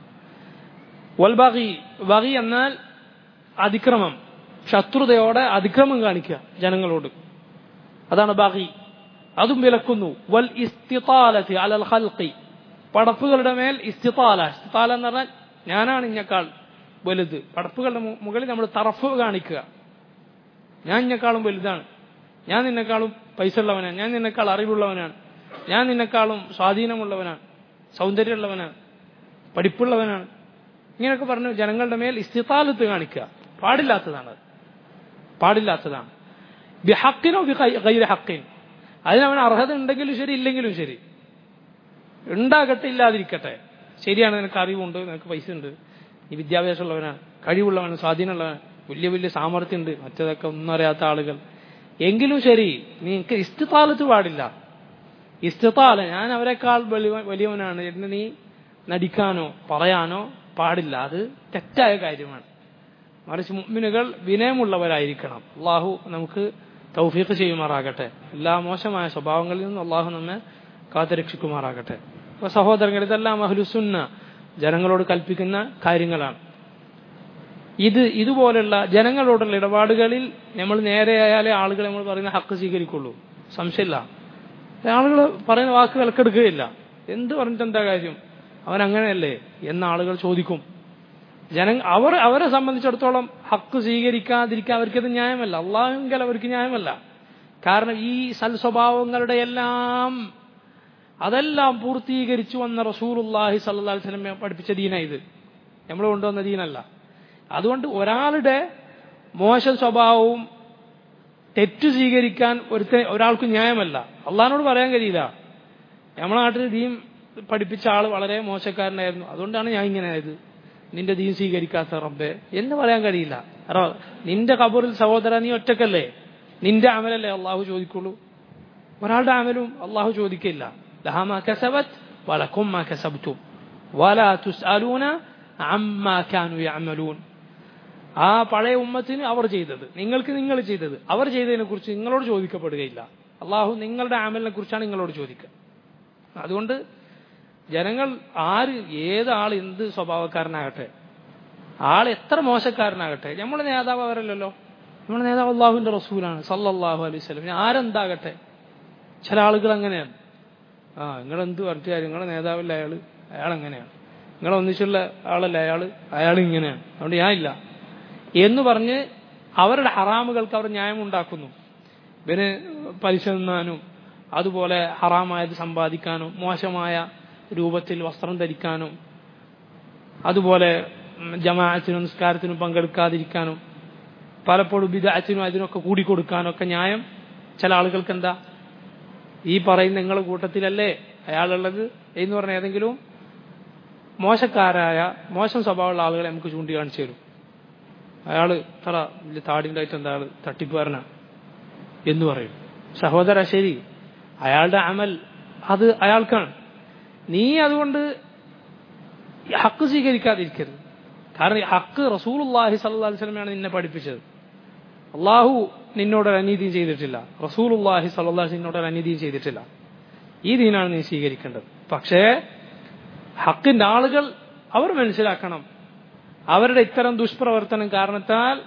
വൽബാഗി ബഗി എന്നാൽ അതിക്രമം ശത്രുതയോടെ അതിക്രമം കാണിക്കുക ജനങ്ങളോട് അതാണ് ബാഗി അതും വിലക്കുന്നു വൽ ഇസ്തിതാലത്തി അലൽ ഖൽഖി പടപ്പുകളുടെ മേൽ ഇസ്തിതാല ഇസ്തിതാല എന്ന് പറഞ്ഞാൽ ഞാനാണ് ഇഞ്ഞക്കാൾ വലുത് പടപ്പുകളുടെ മുകളിൽ നമ്മൾ തറഫ് കാണിക്കുക ഞാൻ ഇന്നെക്കാളും വലുതാണ് ഞാൻ നിന്നെക്കാളും പൈസ ഉള്ളവനാണ് ഞാൻ നിന്നെക്കാൾ അറിവുള്ളവനാണ് ഞാൻ നിന്നെക്കാളും സ്വാധീനമുള്ളവനാണ് സൗന്ദര്യമുള്ളവനാണ് പഠിപ്പുള്ളവനാണ് ഇങ്ങനെയൊക്കെ പറഞ്ഞു ജനങ്ങളുടെ മേൽ ഇസ്തിത്താലത്ത് കാണിക്കുക പാടില്ലാത്തതാണ് പാടില്ലാത്തതാണ് ബിഹക്കിനോ ഗൈര ഹക്കിൻ അതിനവൻ അർഹത ഉണ്ടെങ്കിലും ശരി ഇല്ലെങ്കിലും ശരി ഉണ്ടാകട്ടെ ഇല്ലാതിരിക്കട്ടെ ശരിയാണ് നിനക്ക് അറിവുണ്ട് നിനക്ക് പൈസ ഉണ്ട് ഈ വിദ്യാഭ്യാസമുള്ളവനാണ് കഴിവുള്ളവനാണ് സ്വാധീനമുള്ളവനാണ് വലിയ വലിയ സാമർഥ്യമുണ്ട് മറ്റേതൊക്കെ ഒന്നും അറിയാത്ത ആളുകൾ എങ്കിലും ശരി നിനക്ക് ഇസ്തിത്താലത്ത് പാടില്ല ഇസ്തിത്താല ഞാൻ അവരെക്കാൾ വലിയവനാണ് എന്ന് നീ നടിക്കാനോ പറയാനോ പാടില്ല അത് തെറ്റായ കാര്യമാണ് മറിച്ച് മുഅ്മിനുകൾ വിനയമുള്ളവരായിരിക്കണം അള്ളാഹു നമുക്ക് തൗഫീഖ് ചെയ്യുമാറാകട്ടെ എല്ലാ മോശമായ സ്വഭാവങ്ങളിൽ നിന്നും അള്ളാഹു നമ്മെ കാത്തുരക്ഷിക്കുമാറാകട്ടെ അപ്പൊ സഹോദരങ്ങൾ ഇതെല്ലാം അഹ്ലുസുന്ന ജനങ്ങളോട് കൽപ്പിക്കുന്ന കാര്യങ്ങളാണ് ഇത് ഇതുപോലുള്ള ജനങ്ങളോടുള്ള ഇടപാടുകളിൽ നമ്മൾ നേരെയായാലേ ആളുകൾ നമ്മൾ പറയുന്ന ഹക്ക് സ്വീകരിക്കുള്ളൂ സംശയമില്ല ആളുകൾ പറയുന്ന വാക്ക് വിലക്കെടുക്കുകയില്ല എന്ത് പറഞ്ഞിട്ട് എന്താ കാര്യം അവൻ അങ്ങനെയല്ലേ എന്ന ആളുകൾ ചോദിക്കും ജന അവർ അവരെ സംബന്ധിച്ചിടത്തോളം ഹക്ക് സ്വീകരിക്കാതിരിക്കാൻ അവർക്കത് ന്യായമല്ല അള്ളാഹുങ്കൽ അവർക്ക് ന്യായമല്ല കാരണം ഈ സൽ സ്വഭാവങ്ങളുടെ എല്ലാം അതെല്ലാം പൂർത്തീകരിച്ചു വന്ന റസൂലുല്ലാഹി സല്ലാ വസ്ലമെ പഠിപ്പിച്ച ദീന ഇത് നമ്മൾ കൊണ്ടുവന്ന ദീനല്ല അതുകൊണ്ട് ഒരാളുടെ മോശം സ്വഭാവവും തെറ്റ് സ്വീകരിക്കാൻ ഒരുത്ത ഒരാൾക്ക് ന്യായമല്ല അള്ളഹാനോട് പറയാൻ കഴിയില്ല നമ്മുടെ നാട്ടിൽ ദീൻ പഠിപ്പിച്ച ആൾ വളരെ മോശക്കാരനായിരുന്നു അതുകൊണ്ടാണ് ഞാൻ ഇങ്ങനെ ആയത് നിന്റെ ദീൻ സ്വീകരിക്കാത്ത റബ്ബെ എന്ന് പറയാൻ കഴിയില്ല റ- നിന്റെ കബറിൽ സഹോദര നീ ഒറ്റക്കല്ലേ നിന്റെ അമലല്ലേ അള്ളാഹു ചോദിക്കുള്ളൂ ഒരാളുടെ അമലും അള്ളാഹു ചോദിക്കില്ല ലഹാമ കസബത്ത് വലക്കും മാ കസബ്തും വലാ തുസ്അലൂന അമ്മാ കാനു യഅമലൂൻ ആ പഴയ ഉമ്മത്തിന് അവർ ചെയ്തത് നിങ്ങൾക്ക് നിങ്ങൾ ചെയ്തത് അവർ ചെയ്തതിനെ കുറിച്ച് നിങ്ങളോട് ചോദിക്കപ്പെടുകയില്ല അള്ളാഹു നിങ്ങളുടെ ആമലിനെ കുറിച്ചാണ് നിങ്ങളോട് ചോദിക്കുക അതുകൊണ്ട് ജനങ്ങൾ ആര് ഏത് ആൾ എന്ത് സ്വഭാവക്കാരനാകട്ടെ ആൾ എത്ര മോശക്കാരനാകട്ടെ നമ്മുടെ നേതാവ് അവരല്ലല്ലോ നമ്മുടെ നേതാവ് അള്ളാഹുവിന്റെ റസൂലാണ് സല്ലല്ലാഹു അലൈഹി വസല്ലം ആരെന്താകട്ടെ ചില ആളുകൾ അങ്ങനെയാണ് ആ നിങ്ങൾ എന്ത് പറഞ്ഞ കാര്യം നിങ്ങളുടെ നേതാവല്ല അയാള് അയാൾ അങ്ങനെയാണ് നിങ്ങൾ ഒന്നിച്ചുള്ള ആളല്ല അയാള് അയാൾ ഇങ്ങനെയാണ് അതുകൊണ്ട് ഞാൻ ഇല്ല എന്ന് പറഞ്ഞ് അവരുടെ ഹറാമുകൾക്ക് അവർ ന്യായം ഉണ്ടാക്കുന്നു ഇവന് പലിശ തിന്നാനും അതുപോലെ ഹറാമായത് സമ്പാദിക്കാനും മോശമായ രൂപത്തിൽ വസ്ത്രം ധരിക്കാനും അതുപോലെ ഉം, ജമാഅത്തിനും നിസ്കാരത്തിനും പങ്കെടുക്കാതിരിക്കാനും പലപ്പോഴും ബിദാത്തിനും അതിനൊക്കെ കൂടിക്കൊടുക്കാനും ഒക്കെ ന്യായം ചില ആളുകൾക്ക് എന്താ ഈ പറയുന്ന നിങ്ങളുടെ കൂട്ടത്തിലല്ലേ അയാളുള്ളത് എന്ന് പറഞ്ഞ ഏതെങ്കിലും മോശക്കാരായ മോശം സ്വഭാവമുള്ള ആളുകളെ നമുക്ക് ചൂണ്ടിക്കാണിച്ചു തരും അയാള് ഇത്ര വലിയ താടിണ്ടായിട്ട് എന്താ ആള് തട്ടിപ്പുകാരനാണ് എന്ന് പറയും സഹോദര ശരി അയാളുടെ അമൽ അത് അയാൾക്കാണ് നീ അതുകൊണ്ട് ഈ ഹക്ക് സ്വീകരിക്കാതിരിക്കരുത് കാരണം ഈ ഹക്ക് റസൂലുള്ളാഹി സല്ലല്ലാഹു അലൈഹി വസല്ലമയാണ് നിന്നെ പഠിപ്പിച്ചത് അള്ളാഹു നിന്നോട് ഒരു അനീതിയും ചെയ്തിട്ടില്ല റസൂലുള്ളാഹി സല്ലല്ലാഹു അലൈഹി വസല്ലം നിന്നോട് ഒരു അനീതിയും ചെയ്തിട്ടില്ല ഈ ദീനാണ് നീ സ്വീകരിക്കേണ്ടത് പക്ഷേ ഹക്കിന്റെ ആളുകൾ അവർ മനസ്സിലാക്കണം അവരുടെ ഇത്തരം ദുഷ്പ്രവർത്തനം കാരണത്താൽ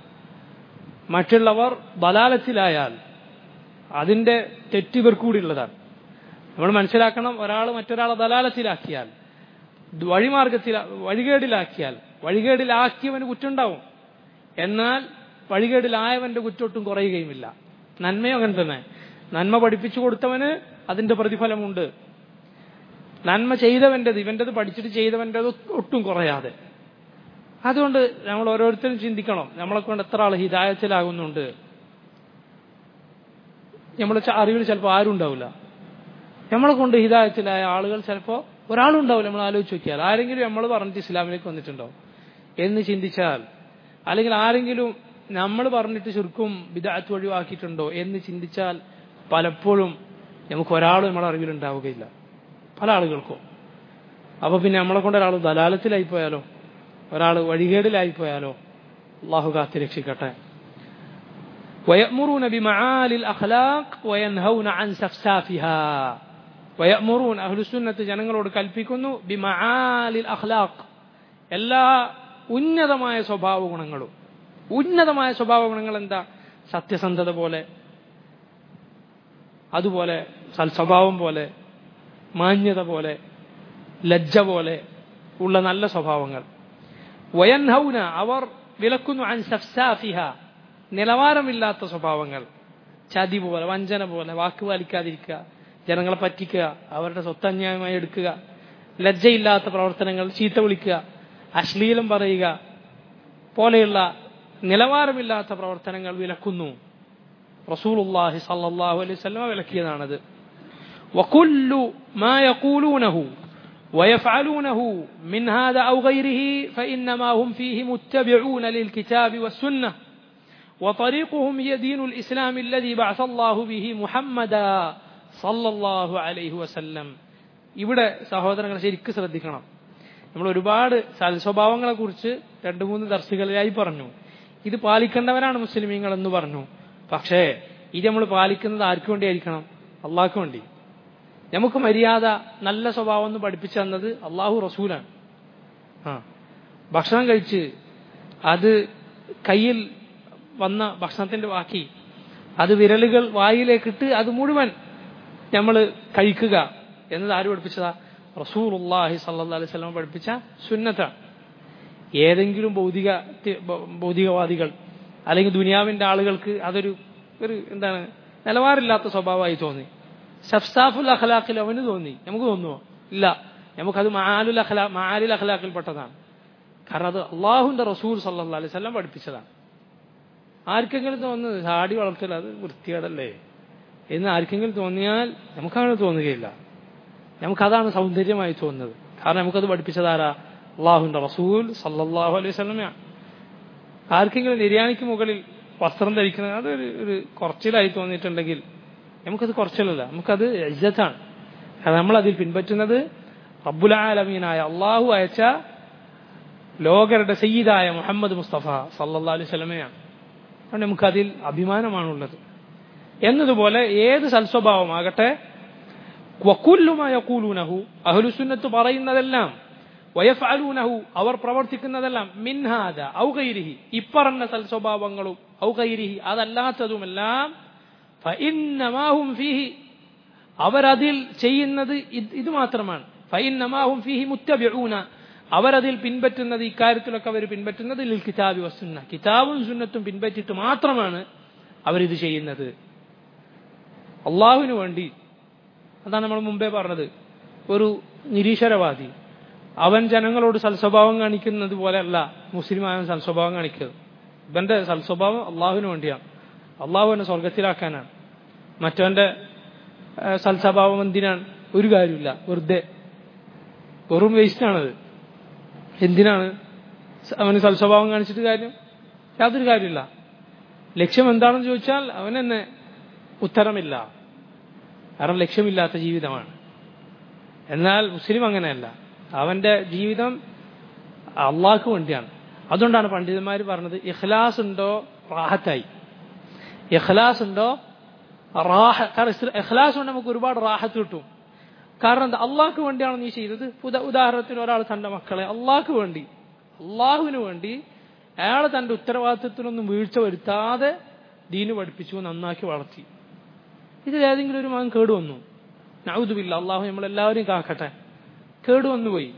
മറ്റുള്ളവർ ബലാലത്തിലായാൽ അതിന്റെ തെറ്റിവർ കൂടിയുള്ളതാണ് നമ്മൾ മനസ്സിലാക്കണം ഒരാൾ മറ്റൊരാളെ ദലാലത്തിലാക്കിയാൽ വഴിമാർഗത്തിൽ വഴികേടിലാക്കിയാൽ വഴികേടിലാക്കിയവന് കുറ്റുണ്ടാവും എന്നാൽ വഴികേടിലായവന്റെ കുറ്റൊട്ടും കുറയുകയുമില്ല നന്മയും അങ്ങനെ തന്നെ നന്മ പഠിപ്പിച്ചു കൊടുത്തവന് അതിന്റെ പ്രതിഫലമുണ്ട് നന്മ ചെയ്തവൻ്റെത് ഇവൻ്റെത് പഠിച്ചിട്ട് ചെയ്തവൻ്റെത് ഒട്ടും കുറയാതെ അതുകൊണ്ട് നമ്മൾ ഓരോരുത്തരും ചിന്തിക്കണം നമ്മളെ കൊണ്ട് എത്ര ആൾ ഹിതായത്തിലാകുന്നുണ്ട് നമ്മളെ ച- അറിവിൽ ചിലപ്പോൾ ആരും ഉണ്ടാവില്ല നമ്മളെ കൊണ്ട് ഹിതായത്തിലായ ആളുകൾ ചിലപ്പോൾ ഒരാളും ഉണ്ടാവില്ല നമ്മൾ ആലോചിച്ച് നോക്കിയാൽ ആരെങ്കിലും നമ്മൾ പറഞ്ഞിട്ട് ഇസ്ലാമിലേക്ക് വന്നിട്ടുണ്ടോ എന്ന് ചിന്തിച്ചാൽ അല്ലെങ്കിൽ ആരെങ്കിലും നമ്മൾ പറഞ്ഞിട്ട് ചുരുക്കും വിദാത്ത് ഒഴിവാക്കിയിട്ടുണ്ടോ എന്ന് ചിന്തിച്ചാൽ പലപ്പോഴും നമുക്ക് ഒരാളും നമ്മുടെ അറിവിലുണ്ടാവുകയില്ല പല ആളുകൾക്കും അപ്പൊ പിന്നെ നമ്മളെ കൊണ്ട് ഒരാൾ ദലാലത്തിലായി പോയാലോ ഒരാൾ വഴികേടിലായി പോയാലോ അള്ളാഹു കാത്തി രക്ഷിക്കട്ടെ ويأمرون بمعالي الأخلاق وينهون عن سفسافها ويأمرون أهل السنة ജനങ്ങളോട് കൽപ്പിക്കുന്നു ബിമആലിൽ അഖ്ലാഖ് എല്ലാ ഉന്നതമായ സ്വഭാവ ഗുണങ്ങളും ഉന്നതമായ സ്വഭാവ ഗുണങ്ങൾ എന്താ സത്യസന്ധത പോലെ അതുപോലെ സൽസ്വഭാവം പോലെ മാന്യത പോലെ ലജ്ജ പോലെ ഉള്ള നല്ല സ്വഭാവങ്ങൾ വയൻഹൗന അവർ വിലക്കുന്നു അൻ സഫ്സാഫിഹ നിലവാരമില്ലാത്ത സ്വഭാവങ്ങൾ ചതി പോലെ വഞ്ചന പോലെ വാക്ക് പാലിക്കാതിരിക്കുക ജനങ്ങളെ പറ്റിക്കുക അവരുടെ സ്വത്ത് അന്യായമായി എടുക്കുക ലജ്ജയില്ലാത്ത പ്രവർത്തനങ്ങൾ ചീത്ത വിളിക്കുക അശ്ലീലം പറയുക പോലെയുള്ള നിലവാരമില്ലാത്ത പ്രവർത്തനങ്ങൾ വിലക്കുന്നു റസൂലുള്ളാഹി സല്ലല്ലാഹു അലൈഹി വസല്ലമ വിലക്കിയതാണത് وكل ما يقولونه ويفعلونه من هذا أو غيره فإنما هم فيه متبعون للكتاب والسنة وطريقهم هي دين الإسلام الذي بعث الله به محمدا صلى الله عليه وسلم ഇവിടെ സഹോദരങ്ങൾ ശരിക്കും ശ്രദ്ധിക്കണം നമ്മൾ ഒരുപാട് സൽസ്വഭാവങ്ങളെ കുറിച്ച് രണ്ട് മൂന്ന് ദർശകളിലായി പറഞ്ഞു ഇത് പാലിക്കേണ്ടവരാണ് മുസ്ലിമീങ്ങൾ എന്ന് പറഞ്ഞു പക്ഷേ ഇത് നമ്മൾ പാലിക്കുന്നത് ആർക്കു വേണ്ടിയായിരിക്കണം അള്ളാഹ്ക്ക് വേണ്ടി നമുക്ക് മര്യാദ നല്ല സ്വഭാവം എന്ന് പഠിപ്പിച്ചു തന്നത് അള്ളാഹു റസൂലാണ് ആ ഭക്ഷണം കഴിച്ച് അത് കയ്യിൽ വന്ന ഭക്ഷണത്തിന്റെ ബാക്കി അത് വിരലുകൾ വായിലേക്കിട്ട് അത് മുഴുവൻ നമ്മൾ കഴിക്കുക എന്നത് ആര് പഠിപ്പിച്ചതാ റസൂൽ അള്ളാഹി സല്ലാ അലൈഹി സ്വലം പഠിപ്പിച്ച സുന്നത്താണ് ഏതെങ്കിലും ഭൗതിക ഭൗതികവാദികൾ അല്ലെങ്കിൽ ദുനിയാവിന്റെ ആളുകൾക്ക് അതൊരു ഒരു എന്താണ് നിലവാരമില്ലാത്ത സ്വഭാവമായി തോന്നി സഫ്സാഫുൽ അഖലാഖിൽ അവന് തോന്നി നമുക്ക് തോന്നുമോ ഇല്ല നമുക്കത് മാലുൽ അഖലാ മാലിൽ അഖലാഖിൽ പെട്ടതാണ് കാരണം അത് അള്ളാഹുവിന്റെ റസൂൽ സല്ലാ അലൈഹി സ്വലം പഠിപ്പിച്ചതാണ് ആർക്കെങ്കിലും തോന്നുന്നത് ചാടി വളർത്തൽ അത് വൃത്തികേടല്ലേ എന്ന് ആർക്കെങ്കിലും തോന്നിയാൽ നമുക്കങ്ങനെ തോന്നുകയില്ല നമുക്കതാണ് സൗന്ദര്യമായി തോന്നുന്നത് കാരണം നമുക്കത് പഠിപ്പിച്ചതാരാ അള്ളാഹുവിന്റെ റസൂൽ സല്ലാഹു അലൈഹി സ്വലമയാണ് ആർക്കെങ്കിലും നിര്യാണിക്ക് മുകളിൽ വസ്ത്രം ധരിക്കുന്നത് അത് ഒരു ഒരു കുറച്ചിലായി തോന്നിയിട്ടുണ്ടെങ്കിൽ നമുക്കത് കുറച്ചിലല്ല നമുക്കത് ഇജ്ജത്താണ് കാരണം നമ്മൾ അതിൽ പിൻപറ്റുന്നത് റബ്ബുലാലമീനായ അള്ളാഹു അയച്ച ലോകരുടെ സയ്യിദായ മുഹമ്മദ് മുസ്തഫ സല്ലാ അലൈഹി സ്വലമയാണ് അതുകൊണ്ട് നമുക്കതിൽ അഭിമാനമാണുള്ളത് എന്നതുപോലെ ഏത് സൽസ്വഭാവമാകട്ടെ വക്കുല്ലുമായ കൂലൂനഹു അഹ്ലുസുന്നത്ത് പറയുന്നതെല്ലാം വയഫാലൂനഹു അവർ പ്രവർത്തിക്കുന്നതെല്ലാം മിൻഹാദ ഔകൈരിഹി ഇപ്പറഞ്ഞ സൽസ്വഭാവങ്ങളും ഔകൈരിഹി അതല്ലാത്തതുമെല്ലാം ഫഇന്നമാഹും ഫീഹി അവരതിൽ ചെയ്യുന്നത് ഇത് മാത്രമാണ് ഫൈന്നമാഹും ഫീഹി മുത്തബിഊന അവരതിൽ പിൻപറ്റുന്നത് ഇക്കാര്യത്തിലൊക്കെ അവർ പിൻപറ്റുന്നത് ലിൽ കിതാബി വസുന്ന കിതാബും സുന്നത്തും പിൻപറ്റിയിട്ട് മാത്രമാണ് അവരിത് ചെയ്യുന്നത് അള്ളാഹുവിന് വേണ്ടി അതാണ് നമ്മൾ മുമ്പേ പറഞ്ഞത് ഒരു നിരീശ്വരവാദി അവൻ ജനങ്ങളോട് സൽസ്വഭാവം കാണിക്കുന്നത് പോലെയല്ല മുസ്ലിമായ സൽസ്വഭാവം കാണിക്കുന്നത് ഇവന്റെ സൽസ്വഭാവം അള്ളാഹുവിന് വേണ്ടിയാണ് അള്ളാഹു എന്നെ സ്വർഗത്തിലാക്കാനാണ് മറ്റവന്റെ സൽസ്വഭാവം എന്തിനാണ് ഒരു കാര്യമില്ല വെറുതെ വെറും വേസ്റ്റാണത് എന്തിനാണ് അവന് സൽസ്വഭാവം കാണിച്ചിട്ട് കാര്യം യാതൊരു കാര്യമില്ല ലക്ഷ്യം എന്താണെന്ന് ചോദിച്ചാൽ അവൻ തന്നെ ഉത്തരമില്ല കാരണം ലക്ഷ്യമില്ലാത്ത ജീവിതമാണ് എന്നാൽ മുസ്ലിം അങ്ങനെയല്ല അവന്റെ ജീവിതം അള്ളാഹ്ക്ക് വേണ്ടിയാണ് അതുകൊണ്ടാണ് പണ്ഡിതന്മാർ പറഞ്ഞത് ഇഖ്ലാസ് ഉണ്ടോ റാഹത്തായി ഇഖ്ലാസ് ഉണ്ടോ റാഹ കാരണം ഇഖ്ലാസ് കൊണ്ട് നമുക്ക് ഒരുപാട് റാഹത്ത് കിട്ടും കാരണം എന്താ അള്ളാഹ്ക്ക് വേണ്ടിയാണ് നീ ചെയ്തത് ഉദാഹരണത്തിന് ഒരാൾ തന്റെ മക്കളെ അള്ളാഹ്ക്ക് വേണ്ടി അള്ളാഹുവിന് വേണ്ടി അയാൾ തന്റെ ഉത്തരവാദിത്വത്തിനൊന്നും വീഴ്ച വരുത്താതെ ദീന് പഠിപ്പിച്ചു നന്നാക്കി വളർത്തി ഇതിൽ ഏതെങ്കിലും ഒരു മകൻ കേടുവന്നു നൗദുബില്ല അള്ളാഹു നമ്മളെല്ലാവരും കാക്കട്ടെ കേടുവന്നു പോയി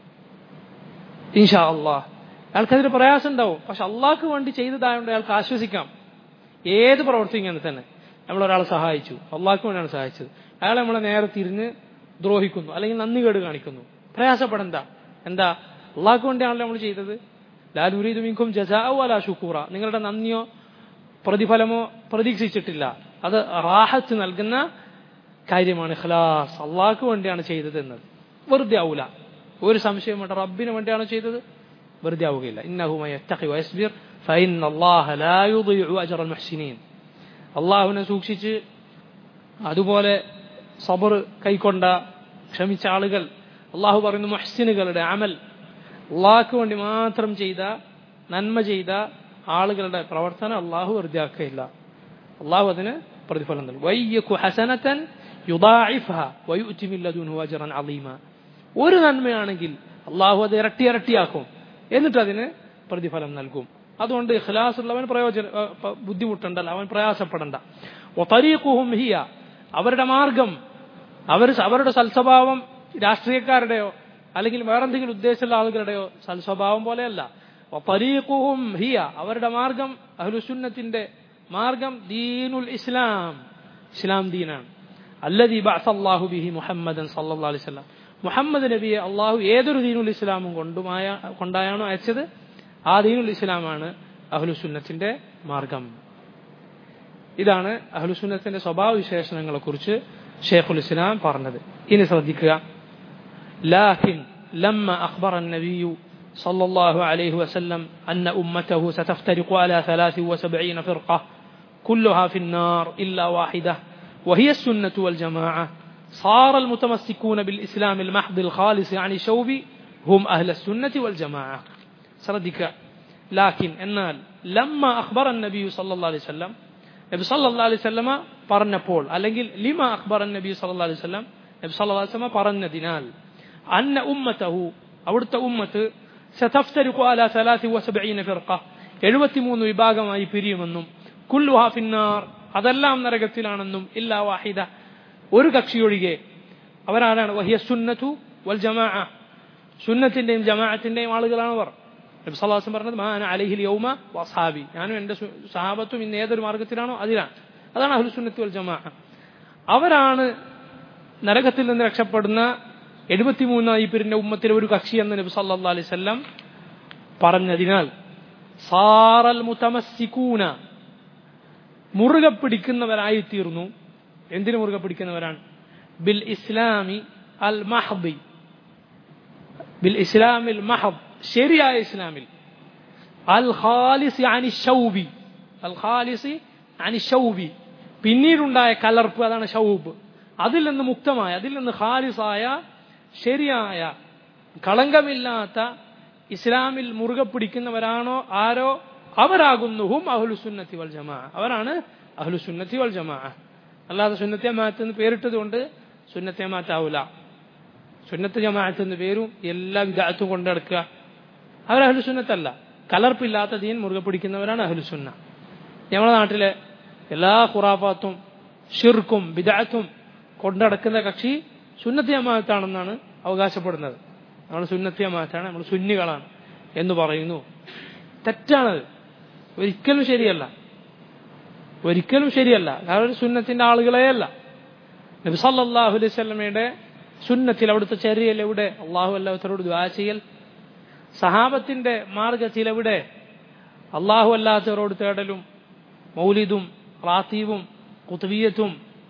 ഇൻഷാ അള്ളാഹ് അയാൾക്കതിന് പ്രയാസം ഉണ്ടാവും പക്ഷെ അള്ളാഹ്ക്ക് വേണ്ടി ചെയ്തതായതുകൊണ്ട് അയാൾക്ക് ആശ്വസിക്കാം ഏത് പ്രവർത്തിങ്ങനെ തന്നെ നമ്മൾ ഒരാളെ സഹായിച്ചു അള്ളാഹ്ക്ക് വേണ്ടിയാണ് സഹായിച്ചത് അയാൾ നമ്മളെ നേരെ തിരിഞ്ഞ് ദ്രോഹിക്കുന്നു അല്ലെങ്കിൽ നന്ദി കേട് കാണിക്കുന്നു പ്രയാസപ്പെടണ്ട എന്താ അള്ളാഹ്ക്ക് വേണ്ടിയാണല്ലോ നമ്മൾ ചെയ്തത് ലാലുരീദ് മിങ്കും ജസാവോ അല ഷുക്കൂറ നിങ്ങളുടെ നന്ദിയോ പ്രതിഫലമോ പ്രതീക്ഷിച്ചിട്ടില്ല അത് റാഹത്ത് നൽകുന്ന കാര്യമാണ് ഖലാസ് അള്ളാഹ്ക്ക് വേണ്ടിയാണ് ചെയ്തത് എന്നത് വെറുതെ ആവൂല ഒരു സംശയം വേണ്ട റബ്ബിന് വേണ്ടിയാണ് ചെയ്തത് വെറുതെ ആവുകയില്ല അള്ളാഹുവിനെ സൂക്ഷിച്ച് അതുപോലെ സബർ കൈക്കൊണ്ട ക്ഷമിച്ച ആളുകൾ അള്ളാഹു പറയുന്നു മഹ്സിനുകളുടെ അമൽ അള്ളാഹ്ക്ക് വേണ്ടി മാത്രം ചെയ്ത നന്മ ചെയ്ത ആളുകളുടെ പ്രവർത്തനം അള്ളാഹു വെറുതെ ആക്കുകയില്ല അള്ളാഹു അതിന് പ്രതിഫലം നൽകും വയ്യക്കു ഹസനത്തൻ അലീമ ഒരു നന്മയാണെങ്കിൽ അള്ളാഹു അത് ഇരട്ടി ഇരട്ടിയാക്കും എന്നിട്ട് അതിന് പ്രതിഫലം നൽകും അതുകൊണ്ട് ഇഖ്ലാസ് ഉള്ളവൻ പ്രയോജന ബുദ്ധിമുട്ടണ്ടല്ല അവൻ പ്രയാസപ്പെടണ്ട ഒത്തരീഖുഹും ഹിയ അവരുടെ മാർഗം അവർ അവരുടെ സൽസ്വഭാവം രാഷ്ട്രീയക്കാരുടെയോ അല്ലെങ്കിൽ വേറെന്തെങ്കിലും ഉദ്ദേശമുള്ള ആളുകളുടെയോ സൽസ്വഭാവം പോലെയല്ല ഒത്തരീഖുഹും ഹിയ അവരുടെ മാർഗം അഹ്ലുസുന്നത്തിന്റെ മാർഗം ദീനുൽ ഇസ്ലാം ഇസ്ലാം ദീനാണ് അല്ലദീ ബഅസല്ലാഹു ബിഹി മുഹമ്മദൻ സല്ലല്ലാഹു അലൈഹി വസല്ലം മുഹമ്മദ് നബിയെ അള്ളാഹു ഏതൊരു ദീനുൽ ഇസ്ലാമും കൊണ്ടുമായ കൊണ്ടായാണോ അയച്ചത് ആ ദീനുൽ ഇസ്ലാമാണ് അഹ്ലുസുന്നത്തിന്റെ മാർഗം ഇതാണ് അഹ്ലുസുന്നത്തിന്റെ സ്വഭാവ വിശേഷണങ്ങളെ കുറിച്ച് ഷേഖുൽ ഇസ്ലാം പറഞ്ഞത് ഇനി ശ്രദ്ധിക്കുക ലാഹിൻ لما أخبر النبي صلى الله عليه وسلم أن أمته ستفترق على ثلاث وسبعين فرقة كلها في النار إلا واحدة وهي السنة والجماعة صار المتمسكون بالإسلام المحض الخالص عن الشوب هم أهل السنة والجماعة سردك لكن എന്നാൽ لما أخبر النبي صلى الله عليه وسلم നബി സല്ലല്ലാഹു അലൈഹി വസല്ലമ പറഞ്ഞപ്പോൾ അല്ലെങ്കിൽ ലിമ അഖ്ബർ നബി സല്ലല്ലാഹു അലൈഹി വസല്ലം നബി സല്ലല്ലാഹു അലൈഹി വസല്ലമ പറഞ്ഞതിനാൽ അന്ന ഉമ്മതഹു അവിടുത്തെ ഉമ്മത്ത് സതഫ്തരിഖു അലാ 73 ഫിർഖ 73 വിഭാഗമായി പിരിയുമെന്നും കുല്ലുഹാ ഫിന്നാർ അതെല്ലാം നരകത്തിലാണെന്നും ഇല്ലാ വാഹിദ ഒരു കക്ഷിയൊഴികെ അവരാരാണ് വഹിയ സുന്നത്തു വൽ ജമാ സുന്നത്തിന്റെയും ജമാഅത്തിന്റെയും ആളുകളാണ് അവർ നബി സല്ലല്ലാഹു പറഞ്ഞത് മാന അലൈഹിൽ യൗമ വസ്ഹാബി ഞാനും എന്റെ സഹാബത്തും ഇന്ന് ഏതൊരു മാർഗത്തിലാണോ അതിലാണ് അതാണ് അഹ്ലു സുന്നത്ത് വൽ ജമാ അവരാണ് നരകത്തിൽ നിന്ന് രക്ഷപ്പെടുന്ന എഴുപത്തിമൂന്നായി പിരിഞ്ഞ ഉമ്മത്തിലെ ഒരു കക്ഷി എന്ന് നബി സല്ലല്ലാഹു അലൈഹി വസല്ലം പറഞ്ഞതിനാൽ സാറൽ മുതമസ്സിക്കൂന മുറുകെ പിടിക്കുന്നവരായി തീർന്നു എന്തിനു മുറുകെ പിടിക്കുന്നവരാണ് ബിൽ ഇസ്ലാമി അൽ മഹബി ബിൽ ഇസ്ലാമിൽ മഹബ് ശരിയായ ഇസ്ലാമിൽ അൽ ഖാലിസി അനി ഷൗബി അൽ ഖാലിസി അനി ഷൗബി പിന്നീടുണ്ടായ കലർപ്പ് അതാണ് ഷൗബ് അതിൽ നിന്ന് മുക്തമായ അതിൽ നിന്ന് ഖാലിസായ ശരിയായ കളങ്കമില്ലാത്ത ഇസ്ലാമിൽ മുറുകെ പിടിക്കുന്നവരാണോ ആരോ അവരാകുന്നുഹും അഹ്ലുസുന്നത്തി വൽ ജമാ അവരാണ് അഹ്ലുസുന്നത്തി വൽ ജമാ അല്ലാതെ സുന്നത്തെ മാത്ത് എന്ന് പേരിട്ടത് കൊണ്ട് സുന്നത്തെ മാറ്റാവൂല സുന്നത്ത് ജമാഅത്ത് എന്ന് പേരും എല്ലാ വിദാത്തും കൊണ്ടെടുക്കുക അവർ അഹ്ലുസുന്നത്തല്ല കലർപ്പില്ലാത്ത ദീൻ മുറുകെ പിടിക്കുന്നവരാണ് അഹ്ലുസുന്ന ഞങ്ങളുടെ നാട്ടിലെ എല്ലാ ഖുറാഫാത്തും ഷിർക്കും വിദാത്തും കൊണ്ടടക്കുന്ന കക്ഷി സുന്നത്ത് ജമാഅത്താണെന്നാണ് അവകാശപ്പെടുന്നത് നമ്മൾ സുന്നത്ത് ജമാഅത്താണ് നമ്മൾ സുന്നികളാണ് എന്ന് പറയുന്നു തെറ്റാണത് ഒരിക്കലും ശരിയല്ല ഒരിക്കലും ശരിയല്ല കാരണം ഒരു സുന്നത്തിന്റെ ആളുകളെ അല്ല നബി സല്ലല്ലാഹു അലൈഹി വസല്ലമയുടെ സുന്നത്തിൽ അവിടുത്തെ ചര്യയിൽ എവിടെ അള്ളാഹു അല്ലാത്തവരോട് ദ്വാ ചെയ്യൽ സഹാബത്തിന്റെ മാർഗത്തിൽ എവിടെ അള്ളാഹു അല്ലാത്തവരോട് തേടലും മൗലിദും റാത്തീവും കുത്തുവീയത്തും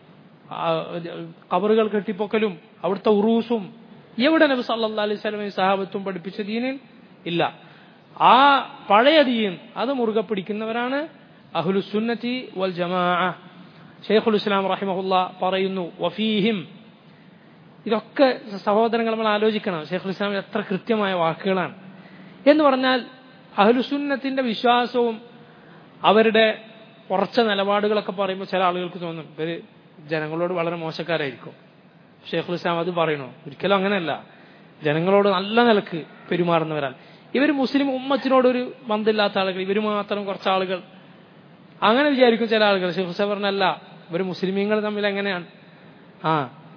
കബറുകൾ കെട്ടിപ്പൊക്കലും അവിടുത്തെ ഉറൂസും എവിടെ നബി സല്ലാ അലൈഹി സ്വലമയും സഹാബത്തും പഠിപ്പിച്ച ദീനിൽ ഇല്ല ആ പഴയ ദീൻ അത് മുറുകെ പിടിക്കുന്നവരാണ് അഹ്ലുസുന്നത്തി വൽ ജമാ ഷെയ്ഖുൽ ഇസ്ലാം റഹിമഹുല്ല പറയുന്നു വഫീഹിം ഇതൊക്കെ സഹോദരങ്ങൾ നമ്മൾ ആലോചിക്കണം ഷെയ്ഖുൽ ഇസ്ലാം എത്ര കൃത്യമായ വാക്കുകളാണ് എന്ന് പറഞ്ഞാൽ അഹ്ലുസുന്നത്തിന്റെ വിശ്വാസവും അവരുടെ ഉറച്ച നിലപാടുകളൊക്കെ പറയുമ്പോൾ ചില ആളുകൾക്ക് തോന്നും ഇവര് ജനങ്ങളോട് വളരെ മോശക്കാരായിരിക്കും ഷെയ്ഖുൽ ഇസ്ലാം അത് പറയണോ ഒരിക്കലും അങ്ങനെയല്ല ജനങ്ങളോട് നല്ല നിലക്ക് പെരുമാറുന്നവരാണ് ഇവർ മുസ്ലിം ഉമ്മത്തിനോട് ഒരു ബന്ധമില്ലാത്ത ആളുകൾ ഇവർ മാത്രം കുറച്ച് ആളുകൾ അങ്ങനെ വിചാരിക്കും ചില ആളുകൾ ഷെയ്ഖുൽ ഇസ്ലാം പറഞ്ഞല്ല ഇവർ മുസ്ലിമീങ്ങൾ തമ്മിൽ എങ്ങനെയാണ് ആ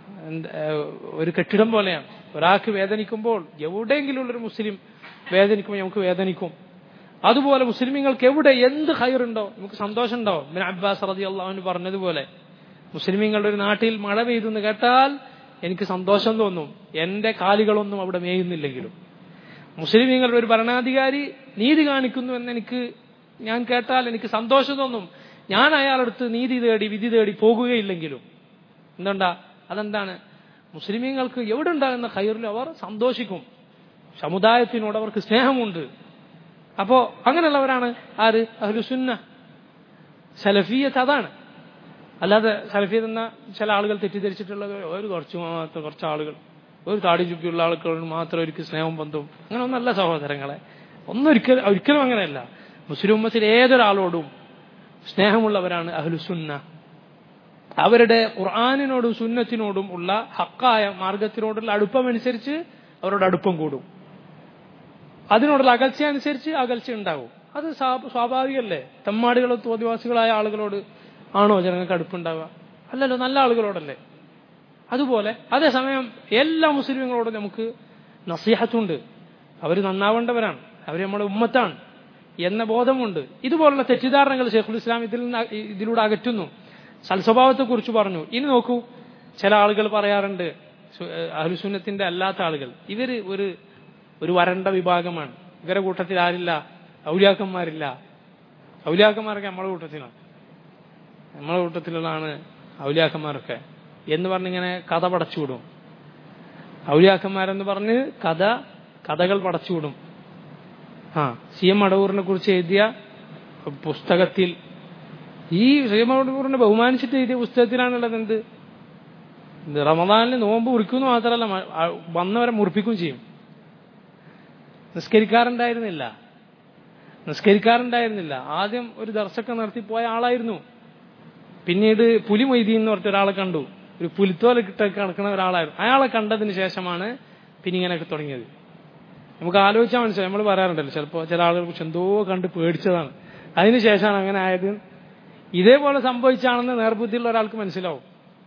ഒരു കെട്ടിടം പോലെയാണ് ഒരാൾക്ക് വേദനിക്കുമ്പോൾ എവിടെയെങ്കിലും ഉള്ളൊരു മുസ്ലിം വേദനിക്കുമ്പോൾ നമുക്ക് വേദനിക്കും അതുപോലെ മുസ്ലിമീങ്ങൾക്ക് എവിടെ എന്ത് ഹൈറുണ്ടോ നമുക്ക് സന്തോഷം ഉണ്ടോ ബിൻ അബ്ബാസ് റതി അള്ളാഹുവിന് പറഞ്ഞതുപോലെ മുസ്ലിമീങ്ങളുടെ ഒരു നാട്ടിൽ മഴ പെയ്തെന്ന് കേട്ടാൽ എനിക്ക് സന്തോഷം തോന്നും എന്റെ കാലുകളൊന്നും അവിടെ മേയുന്നില്ലെങ്കിലും മുസ്ലിമീങ്ങളുടെ ഒരു ഭരണാധികാരി നീതി കാണിക്കുന്നു എന്ന് എനിക്ക് ഞാൻ കേട്ടാൽ എനിക്ക് സന്തോഷം തോന്നും ഞാൻ അയാളടുത്ത് നീതി തേടി വിധി തേടി പോകുകയില്ലെങ്കിലും എന്തുണ്ടാ അതെന്താണ് മുസ്ലിമീങ്ങൾക്ക് എവിടെ ഉണ്ടാകുന്ന ഖൈറിൽ അവർ സന്തോഷിക്കും സമുദായത്തിനോട് അവർക്ക് സ്നേഹമുണ്ട് അപ്പോ അങ്ങനെയുള്ളവരാണ് ആര് അഹ്ലുസുന്ന സലഫിയത്ത് അതാണ് അല്ലാതെ സലഫിയത്ത് എന്ന ചില ആളുകൾ തെറ്റിദ്ധരിച്ചിട്ടുള്ളത് ഒരു കുറച്ച് മാത്രം കുറച്ച് ആളുകൾ ഒരു താടി ചുപ്പിയുള്ള ആളുകളോട് മാത്രം അവർക്ക് സ്നേഹം ബന്ധവും അങ്ങനെ ഒന്നല്ല സഹോദരങ്ങളെ ഒന്നും ഒരിക്കലും ഒരിക്കലും അങ്ങനെയല്ല മുസ്ലിം ഉമ്മത്തിൽ ഏതൊരാളോടും സ്നേഹമുള്ളവരാണ് അഹ്ലുസുന്ന അവരുടെ ഖുർആാനിനോടും സുന്നത്തിനോടും ഉള്ള ഹക്കായ മാർഗത്തിനോടുള്ള അടുപ്പമനുസരിച്ച് അവരോട് അടുപ്പം കൂടും അതിനോടുള്ള അകൽച്ച അനുസരിച്ച് അകൽച്ച ഉണ്ടാവും അത് സ്വാഭാവികല്ലേ തെമ്മാടികളോ തോതിവാസികളായ ആളുകളോട് ആണോ ജനങ്ങൾക്ക് അടുപ്പുണ്ടാവുക അല്ലല്ലോ നല്ല ആളുകളോടല്ലേ അതുപോലെ അതേസമയം എല്ലാ മുസ്ലിങ്ങളോടും നമുക്ക് നസീഹത്തുണ്ട് അവർ നന്നാവേണ്ടവരാണ് അവർ നമ്മുടെ ഉമ്മത്താണ് എന്ന ബോധമുണ്ട് ഇതുപോലുള്ള തെറ്റിദ്ധാരണകൾ ഷെയ്ഖുൽ ഇസ്ലാം ഇതിൽ നിന്ന് ഇതിലൂടെ അകറ്റുന്നു സൽസ്വഭാവത്തെ കുറിച്ച് പറഞ്ഞു ഇനി നോക്കൂ ചില ആളുകൾ പറയാറുണ്ട് അഹ്ലുസുന്നത്തിന്റെ അല്ലാത്ത ആളുകൾ ഇവര് ഒരു ഒരു വരണ്ട വിഭാഗമാണ് ഇവരെ കൂട്ടത്തിൽ ആരില്ല ഔലിയാക്കന്മാരില്ല ഔലിയാക്കന്മാരൊക്കെ നമ്മളെ കൂട്ടത്തിലാണ് നമ്മളെ കൂട്ടത്തിലുള്ളതാണ് ഔലിയാക്കന്മാരൊക്കെ എന്ന് പറഞ്ഞിങ്ങനെ കഥ പടച്ചുവിടും ഔലിയാക്കന്മാരെന്ന് പറഞ്ഞ് കഥ കഥകൾ പടച്ചുവിടും ആ സി എം അടവൂറിനെ കുറിച്ച് എഴുതിയ പുസ്തകത്തിൽ ഈ സി എം അടവൂറിനെ ബഹുമാനിച്ചിട്ട് എഴുതിയ പുസ്തകത്തിലാണുള്ളത് എന്ത് റമദാനിൽ നോമ്പ് മുറിക്കുന്നു മാത്രമല്ല വന്നവരെ മുറിപ്പിക്കുകയും ചെയ്യും നിസ്കരിക്കാറുണ്ടായിരുന്നില്ല നിസ്കരിക്കാറുണ്ടായിരുന്നില്ല ആദ്യം ഒരു ദർശക്കം നടത്തി പോയ ആളായിരുന്നു പിന്നീട് പുലി മൊയ്തീൻ എന്ന് പറഞ്ഞ ഒരാളെ കണ്ടു ഒരു പുലിത്തോല കിട്ടൊക്കെ നടക്കുന്ന ഒരാളായിരുന്നു അയാളെ കണ്ടതിന് ശേഷമാണ് പിന്നെ ഇങ്ങനെയൊക്കെ തുടങ്ങിയത് നമുക്ക് ആലോചിച്ചാൽ മനസ്സിലായി നമ്മൾ പറയാറുണ്ടല്ലോ ചിലപ്പോൾ ചില ആളുകൾ കുറിച്ച് എന്തോ കണ്ട് പേടിച്ചതാണ് അതിനുശേഷമാണ് അങ്ങനെ ആയത് ഇതേപോലെ സംഭവിച്ചാണെന്ന് നേർബുദ്ധിയുള്ള ഒരാൾക്ക് മനസ്സിലാവും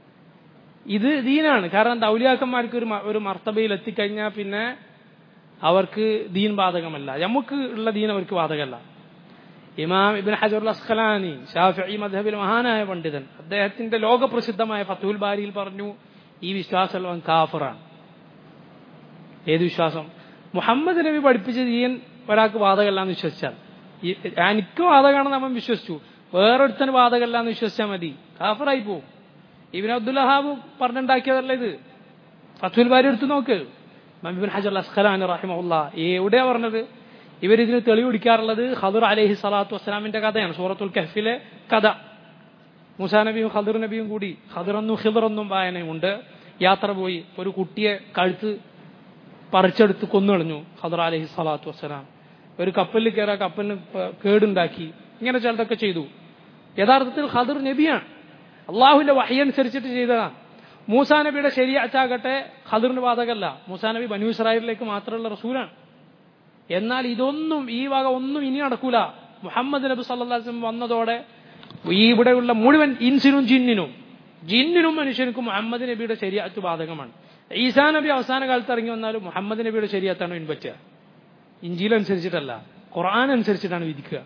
ഇത് ദീനാണ് കാരണം ദൗലിയാക്കന്മാർക്ക് ഒരു ഒരു മർത്തബയിൽ എത്തിക്കഴിഞ്ഞാൽ പിന്നെ അവർക്ക് ദീൻ ബാധകമല്ല നമുക്ക് ഉള്ള ദീൻ അവർക്ക് ബാധകമല്ല ഇമാം ഇബിൻ ഹജർ അസ്ഖലാനി ഷാഫി മധബിൽ മഹാനായ പണ്ഡിതൻ അദ്ദേഹത്തിന്റെ ലോകപ്രസിദ്ധമായ ഫത്തുൽ ബാരിയിൽ പറഞ്ഞു ഈ വിശ്വാസം കാഫറാണ് ഏത് വിശ്വാസം മുഹമ്മദ് നബി പഠിപ്പിച്ച ദീൻ ഒരാൾക്ക് ബാധകമല്ല എന്ന് വിശ്വസിച്ചാൽ ഈ- എനിക്ക് ബാധകമാണെന്ന് അവൻ വിശ്വസിച്ചു വേറൊരുത്തന് ബാധകമല്ല എന്ന് വിശ്വസിച്ചാൽ മതി കാഫറായി പോവും ഇബിൻ അബ്ദുല്ലഹാബ് പറഞ്ഞുണ്ടാക്കിയതല്ല ഇത് ഫത്തുൽ ബാരി എടുത്ത് നോക്ക് മബിബിൻ ഹജർ അസ്ഖലാൻ റഹിമുല്ല എവിടെയാ പറഞ്ഞത് ഇവരിതിന് തെളിവ് പിടിക്കാറുള്ളത് ഖദർ അലഹി സ്വലാത്തു വസ്സലാമിന്റെ കഥയാണ് സൂറത്തുൽ കഹ്ഫിലെ കഥ മൂസാ നബിയും ഖദർ നബിയും കൂടി ഖദറെന്നും ഖിദറെന്നും വായനയുണ്ട് യാത്ര പോയി ഒരു കുട്ടിയെ കഴുത്ത് പറിച്ചെടുത്ത് കൊന്നുകളഞ്ഞു ഖദർ അലഹി സ്വലാത്തു വസ്സലാം ഒരു കപ്പലിൽ കയറാ കപ്പലിന് പ- കേടുണ്ടാക്കി ഇങ്ങനെ ചിലതൊക്കെ ചെയ്തു യഥാർത്ഥത്തിൽ ഖദർ നബിയാണ് അള്ളാഹുവിന്റെ വഹയനുസരിച്ചിട്ട് ചെയ്തതാണ് മൂസാ നബിയുടെ ശരിയാച്ചാകട്ടെ ഖദറിന് ബാധകല്ല മൂസാ നബി ബനു ഇസ്രായേലിലേക്ക് മാത്രമുള്ള റസൂലാണ് എന്നാൽ ഇതൊന്നും ഈ വക ഒന്നും ഇനി നടക്കൂല മുഹമ്മദ് നബി സല്ലാസ്ലം വന്നതോടെ ഈ ഇവിടെയുള്ള മുഴുവൻ ഇൻസിനും ജിന്നിനും ജിന്നിനും മനുഷ്യർക്കും മുഹമ്മദ് നബിയുടെ ശരിയാത്ത് ബാധകമാണ് ഈസാ നബി അവസാന കാലത്ത് ഇറങ്ങി വന്നാലും മുഹമ്മദ് നബിയുടെ ശരിയാത്താണ് പിൻപറ്റുക ഇഞ്ചിയിൽ അനുസരിച്ചിട്ടല്ല ഖുർആൻ അനുസരിച്ചിട്ടാണ് വിധിക്കുക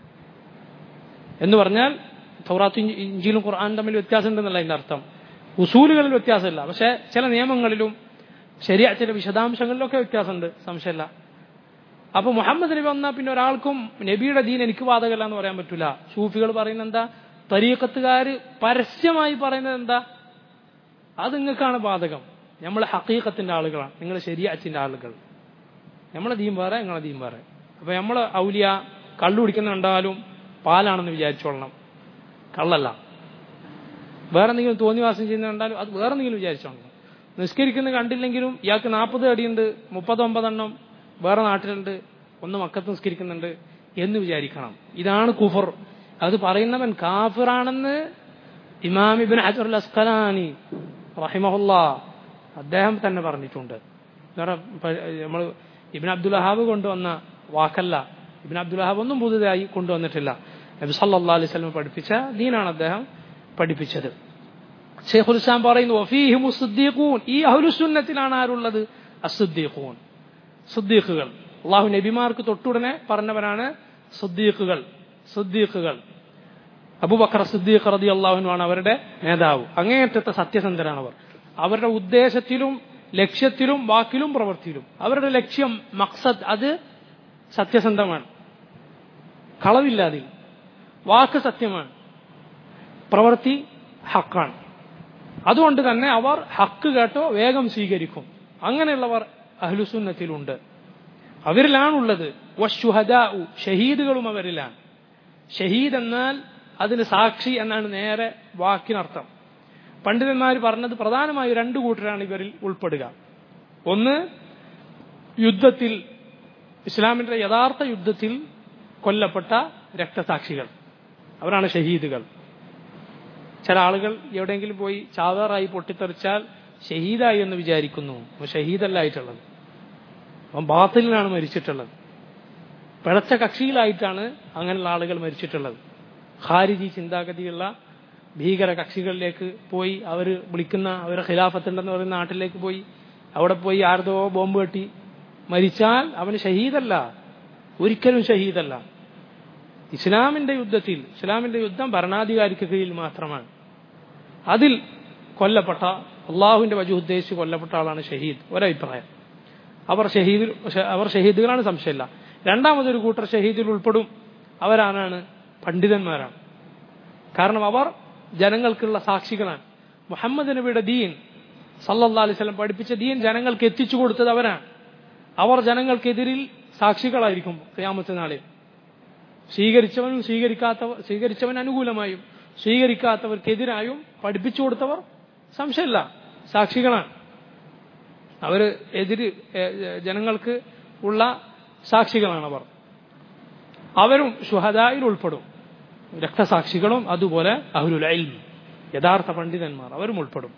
എന്ന് പറഞ്ഞാൽ തൗറാത്തും ഇഞ്ചിയിലും ഖുർആാനും തമ്മിൽ വ്യത്യാസമുണ്ടെന്നല്ല അതിന്റെ അർത്ഥം ഉസൂലുകളിൽ വ്യത്യാസമില്ല പക്ഷെ ചില നിയമങ്ങളിലും ശരിയാ ചില വിശദാംശങ്ങളിലൊക്കെ വ്യത്യാസമുണ്ട് സംശയമില്ല അപ്പൊ മുഹമ്മദ് നബി വന്നാൽ പിന്നെ ഒരാൾക്കും നബിയുടെ ദീൻ എനിക്ക് ബാധകമല്ല എന്ന് പറയാൻ പറ്റൂല സൂഫികൾ പറയുന്നത് എന്താ തരീക്കത്തുകാര് പരസ്യമായി പറയുന്നത് എന്താ അത് നിങ്ങൾക്കാണ് ബാധകം നമ്മൾ ഹക്കീക്കത്തിന്റെ ആളുകളാണ് നിങ്ങൾ ശരിയാച്ചിന്റെ ആളുകൾ നമ്മളെ ദീൻ വേറെ നിങ്ങളെ ദീൻ വേറെ അപ്പൊ നമ്മള് ഔലിയ കള്ളു കുടിക്കുന്ന കണ്ടാലും പാലാണെന്ന് വിചാരിച്ചോളണം കള്ളല്ല വേറെ എന്തെങ്കിലും തോന്നിവാസം ചെയ്യുന്ന കണ്ടാലും അത് വേറെ എന്തെങ്കിലും വിചാരിച്ചോളണം നിസ്കരിക്കുന്ന കണ്ടില്ലെങ്കിലും ഇയാൾക്ക് നാൽപ്പത് അടിയുണ്ട് മുപ്പത്തൊമ്പതെണ്ണം വേറെ നാട്ടിലുണ്ട് ഒന്ന് മക്കത്ത് നിസ്കരിക്കുന്നുണ്ട് എന്ന് വിചാരിക്കണം ഇതാണ് കുഫർ അത് പറയുന്നവൻ കാഫിറാണെന്ന് ഇമാം ഇബിൻ ഹജർ അസ്കലാനി റഹിമഹുല്ല അദ്ദേഹം തന്നെ പറഞ്ഞിട്ടുണ്ട് നമ്മൾ ഇബിൻ അബ്ദുൽ വഹാബ് കൊണ്ടുവന്ന വാക്കല്ല ഇബിൻ അബ്ദുൽ വഹാബ് ഒന്നും പുതുതായി കൊണ്ടുവന്നിട്ടില്ല നബി സല്ലാ അലൈഹി സ്വലം പഠിപ്പിച്ച ദീനാണ് അദ്ദേഹം പഠിപ്പിച്ചത് ഷെയ്ഖുൽ ഇസ്ലാം പറയുന്നു വഫീഹിമു സിദ്ദീഖൂൻ ഈ അഹ്ലുസുന്നത്തിലാണ് ആരുള്ളത് അസുദ്ദീഖൂൻ സുദ്ദീഖുകൾ അള്ളാഹു നബിമാർക്ക് തൊട്ടുടനെ പറഞ്ഞവരാണ് സുദ്ദീഖുകൾ സുദ്ദീഖുകൾ അബുബക്കർ സിദ്ദീഖ് റതി അള്ളാഹുനുമാണ് അവരുടെ നേതാവ് അങ്ങേയറ്റത്തെ സത്യസന്ധരാണ് അവർ അവരുടെ ഉദ്ദേശത്തിലും ലക്ഷ്യത്തിലും വാക്കിലും പ്രവൃത്തിയിലും അവരുടെ ലക്ഷ്യം മക്സദ് അത് സത്യസന്ധമാണ് കളവില്ലാതിൽ വാക്ക് സത്യമാണ് പ്രവൃത്തി ഹക്കാണ് അതുകൊണ്ട് തന്നെ അവർ ഹക്ക് കേട്ടോ വേഗം സ്വീകരിക്കും അങ്ങനെയുള്ളവർ അഹ്ലുസുന്നത്തിലുണ്ട് അവരിലാണുള്ളത് വശുഹദാഉ ഷഹീദുകളും അവരിലാണ് ഷഹീദ് എന്നാൽ അതിന് സാക്ഷി എന്നാണ് നേരെ വാക്കിനർത്ഥം പണ്ഡിതന്മാർ പറഞ്ഞത് പ്രധാനമായും രണ്ടു കൂട്ടരാണ് ഇവരിൽ ഉൾപ്പെടുക ഒന്ന് യുദ്ധത്തിൽ ഇസ്ലാമിന്റെ യഥാർത്ഥ യുദ്ധത്തിൽ കൊല്ലപ്പെട്ട രക്തസാക്ഷികൾ അവരാണ് ഷഹീദുകൾ ചില ആളുകൾ എവിടെയെങ്കിലും പോയി ചാവേറായി പൊട്ടിത്തെറിച്ചാൽ ഷഹീദായി എന്ന് വിചാരിക്കുന്നു ഷഹീദല്ലായിട്ടുള്ളത് അവൻ ബാത്തിലാണ് മരിച്ചിട്ടുള്ളത് പിഴച്ച കക്ഷിയിലായിട്ടാണ് അങ്ങനെയുള്ള ആളുകൾ മരിച്ചിട്ടുള്ളത് ഖാരിജി ചിന്താഗതിയുള്ള ഭീകര കക്ഷികളിലേക്ക് പോയി അവർ വിളിക്കുന്ന അവരുടെ ഖിലാഫത്തുണ്ടെന്ന് പറയുന്ന നാട്ടിലേക്ക് പോയി അവിടെ പോയി ആരതോ ബോംബ് കെട്ടി മരിച്ചാൽ അവന് ഷഹീദല്ല ഒരിക്കലും ഷഹീദല്ല ഇസ്ലാമിന്റെ യുദ്ധത്തിൽ ഇസ്ലാമിന്റെ യുദ്ധം ഭരണാധികാരിക്ക് കീഴിൽ മാത്രമാണ് അതിൽ കൊല്ലപ്പെട്ട അള്ളാഹുവിന്റെ വജു ഉദ്ദേശിച്ച് കൊല്ലപ്പെട്ട ആളാണ് ഷഹീദ് ഒരഭിപ്രായം അവർ ഷഹീദ് അവർ ഷഹീദുകളാണ് സംശയമില്ല രണ്ടാമതൊരു കൂട്ടർ ഷഹീദിൽ ഉൾപ്പെടും അവരാരാണ് പണ്ഡിതന്മാരാണ് കാരണം അവർ ജനങ്ങൾക്കുള്ള സാക്ഷികളാണ് മുഹമ്മദ് നബിയുടെ ദീൻ സല്ലല്ലാ അലൈഹി സ്വലം പഠിപ്പിച്ച ദീൻ ജനങ്ങൾക്ക് എത്തിച്ചു കൊടുത്തത് അവരാണ് അവർ ജനങ്ങൾക്കെതിരിൽ സാക്ഷികളായിരിക്കും ക്യാമത്തെ നാളിൽ സ്വീകരിച്ചവനും സ്വീകരിക്കാത്തവർ സ്വീകരിച്ചവൻ അനുകൂലമായും സ്വീകരിക്കാത്തവർക്കെതിരായും പഠിപ്പിച്ചു കൊടുത്തവർ സംശയമില്ല സാക്ഷികളാണ് അവർ എതിര് ജനങ്ങൾക്ക് ഉള്ള സാക്ഷികളാണ് അവർ അവരും ഷുഹദായിൽ ഉൾപ്പെടും രക്തസാക്ഷികളും അതുപോലെ അഹുലുൽ ഇൽം യഥാർത്ഥ പണ്ഡിതന്മാർ അവരും ഉൾപ്പെടും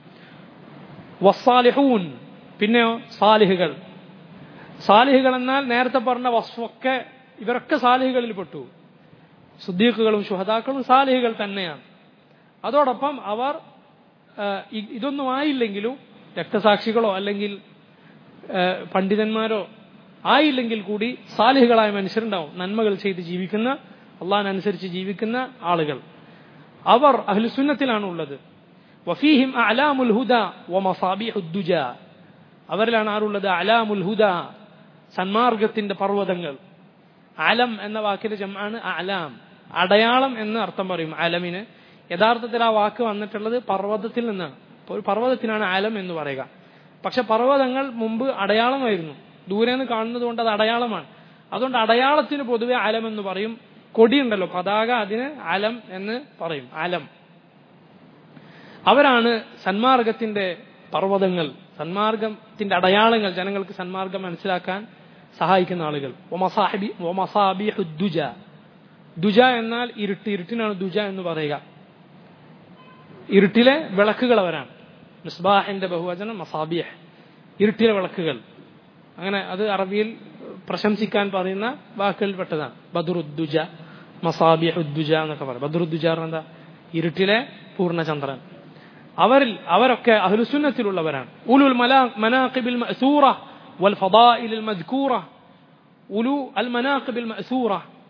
വസ്സാലിഹൂൻ പിന്നെയോ സാലിഹുകൾ സാലിഹുകൾ എന്നാൽ നേരത്തെ പറഞ്ഞ വസ്ഫൊക്കെ ഇവരൊക്കെ സാലിഹുകളിൽ പെട്ടു സുദ്ദീഖുകളും ശുഹദാക്കളും സാലിഹുകൾ തന്നെയാണ് അതോടൊപ്പം അവർ ഇതൊന്നും ആയില്ലെങ്കിലും രക്തസാക്ഷികളോ അല്ലെങ്കിൽ പണ്ഡിതന്മാരോ ആയില്ലെങ്കിൽ കൂടി സാലിഹുകളായ മനുഷ്യരുണ്ടാവും നന്മകൾ ചെയ്ത് ജീവിക്കുന്ന അള്ളാഹിനനുസരിച്ച് ജീവിക്കുന്ന ആളുകൾ അവർ അഹ്ലുസുന്നത്തിലാണ് ഉള്ളത് വഫീഹിം അലാമുൽ ഹുദ വമസാബിഹുദ്ദുജ അവരിലാണ് ആരുള്ളത് അലാമുൽ ഹുദ സന്മാർഗത്തിന്റെ പർവ്വതങ്ങൾ അലം എന്ന വാക്കിന്റെ ജമാണ് അലാം അടയാളം എന്ന് അർത്ഥം പറയും അലമിന് യഥാർത്ഥത്തിൽ ആ വാക്ക് വന്നിട്ടുള്ളത് പർവ്വതത്തിൽ നിന്നാണ് അപ്പോൾ ഒരു പർവ്വതത്തിനാണ് അലം എന്ന് പറയുക പക്ഷെ പർവ്വതങ്ങൾ മുമ്പ് അടയാളമായിരുന്നു ദൂരെ നിന്ന് കാണുന്നത് കൊണ്ട് അത് അടയാളമാണ് അതുകൊണ്ട് അടയാളത്തിന് പൊതുവെ അലം എന്ന് പറയും കൊടിയുണ്ടല്ലോ പതാക അതിന് അലം എന്ന് പറയും അലം അവരാണ് സന്മാർഗത്തിന്റെ പർവ്വതങ്ങൾ സന്മാർഗത്തിന്റെ അടയാളങ്ങൾ ജനങ്ങൾക്ക് സന്മാർഗം മനസ്സിലാക്കാൻ സഹായിക്കുന്ന ആളുകൾ ഒമസാഹിബി ഒമസാബിഹു ദുജ ദുജ എന്നാൽ ഇരുട്ട് ഇരുട്ടിനാണ് ദുജ എന്ന് പറയുക ഇരുട്ടിലെ വിളക്കുകൾ അവരാണ് മിസ്ബാഹിന്റെ ബഹുവചനം മസാബിഹ് ഇരുട്ടിലെ വിളക്കുകൾ അങ്ങനെ അത് അറബിയിൽ പ്രശംസിക്കാൻ പറയുന്ന വാക്കുകളിൽപ്പെട്ടതാണ് ബദറുദ്ദുജ മസാബിഹുദ്ദുജ എന്നൊക്കെ പറയും ബദറുദ്ദുജ എന്താ ഇരുട്ടിലെ പൂർണ്ണചന്ദ്രൻ അവരിൽ അവരൊക്കെ അഹ്ലുസുന്നത്തിലുള്ളവരാണ് ഉലുൽ മനാഖിബിൽ മഅസൂറ വൽ ഫദായിലിൽ മദ്കൂറ ഉലു അൽ മനാഖിബിൽ മഅസൂറ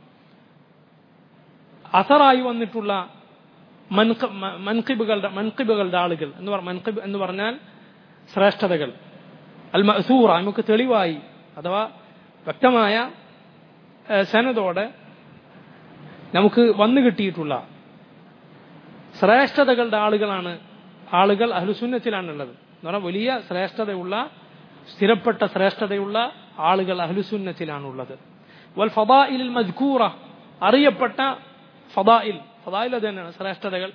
അസറായി വന്നിട്ടുള്ള മൻകിബുകളുടെ മൻകിബുകളുടെ ആളുകൾ എന്ന് പറ മൻകിബ് എന്ന് പറഞ്ഞാൽ ശ്രേഷ്ഠതകൾ അൽ മസൂറ നമുക്ക് തെളിവായി അഥവാ വ്യക്തമായ സനതോടെ നമുക്ക് വന്നു കിട്ടിയിട്ടുള്ള ശ്രേഷ്ഠതകളുടെ ആളുകളാണ് ആളുകൾ അഹ്ലുസുന്നത്തിലാണുള്ളത് എന്ന് പറഞ്ഞാൽ വലിയ ശ്രേഷ്ഠതയുള്ള സ്ഥിരപ്പെട്ട ശ്രേഷ്ഠതയുള്ള ആളുകൾ അഹ്ലുസുന്നത്തിലാണുള്ളത് വൽ ഫദായിലിൽ മജ്കൂറ അറിയപ്പെട്ട ഫദായിൽ ഫദായിൽ അത് തന്നെയാണ് ശ്രേഷ്ഠതകൾ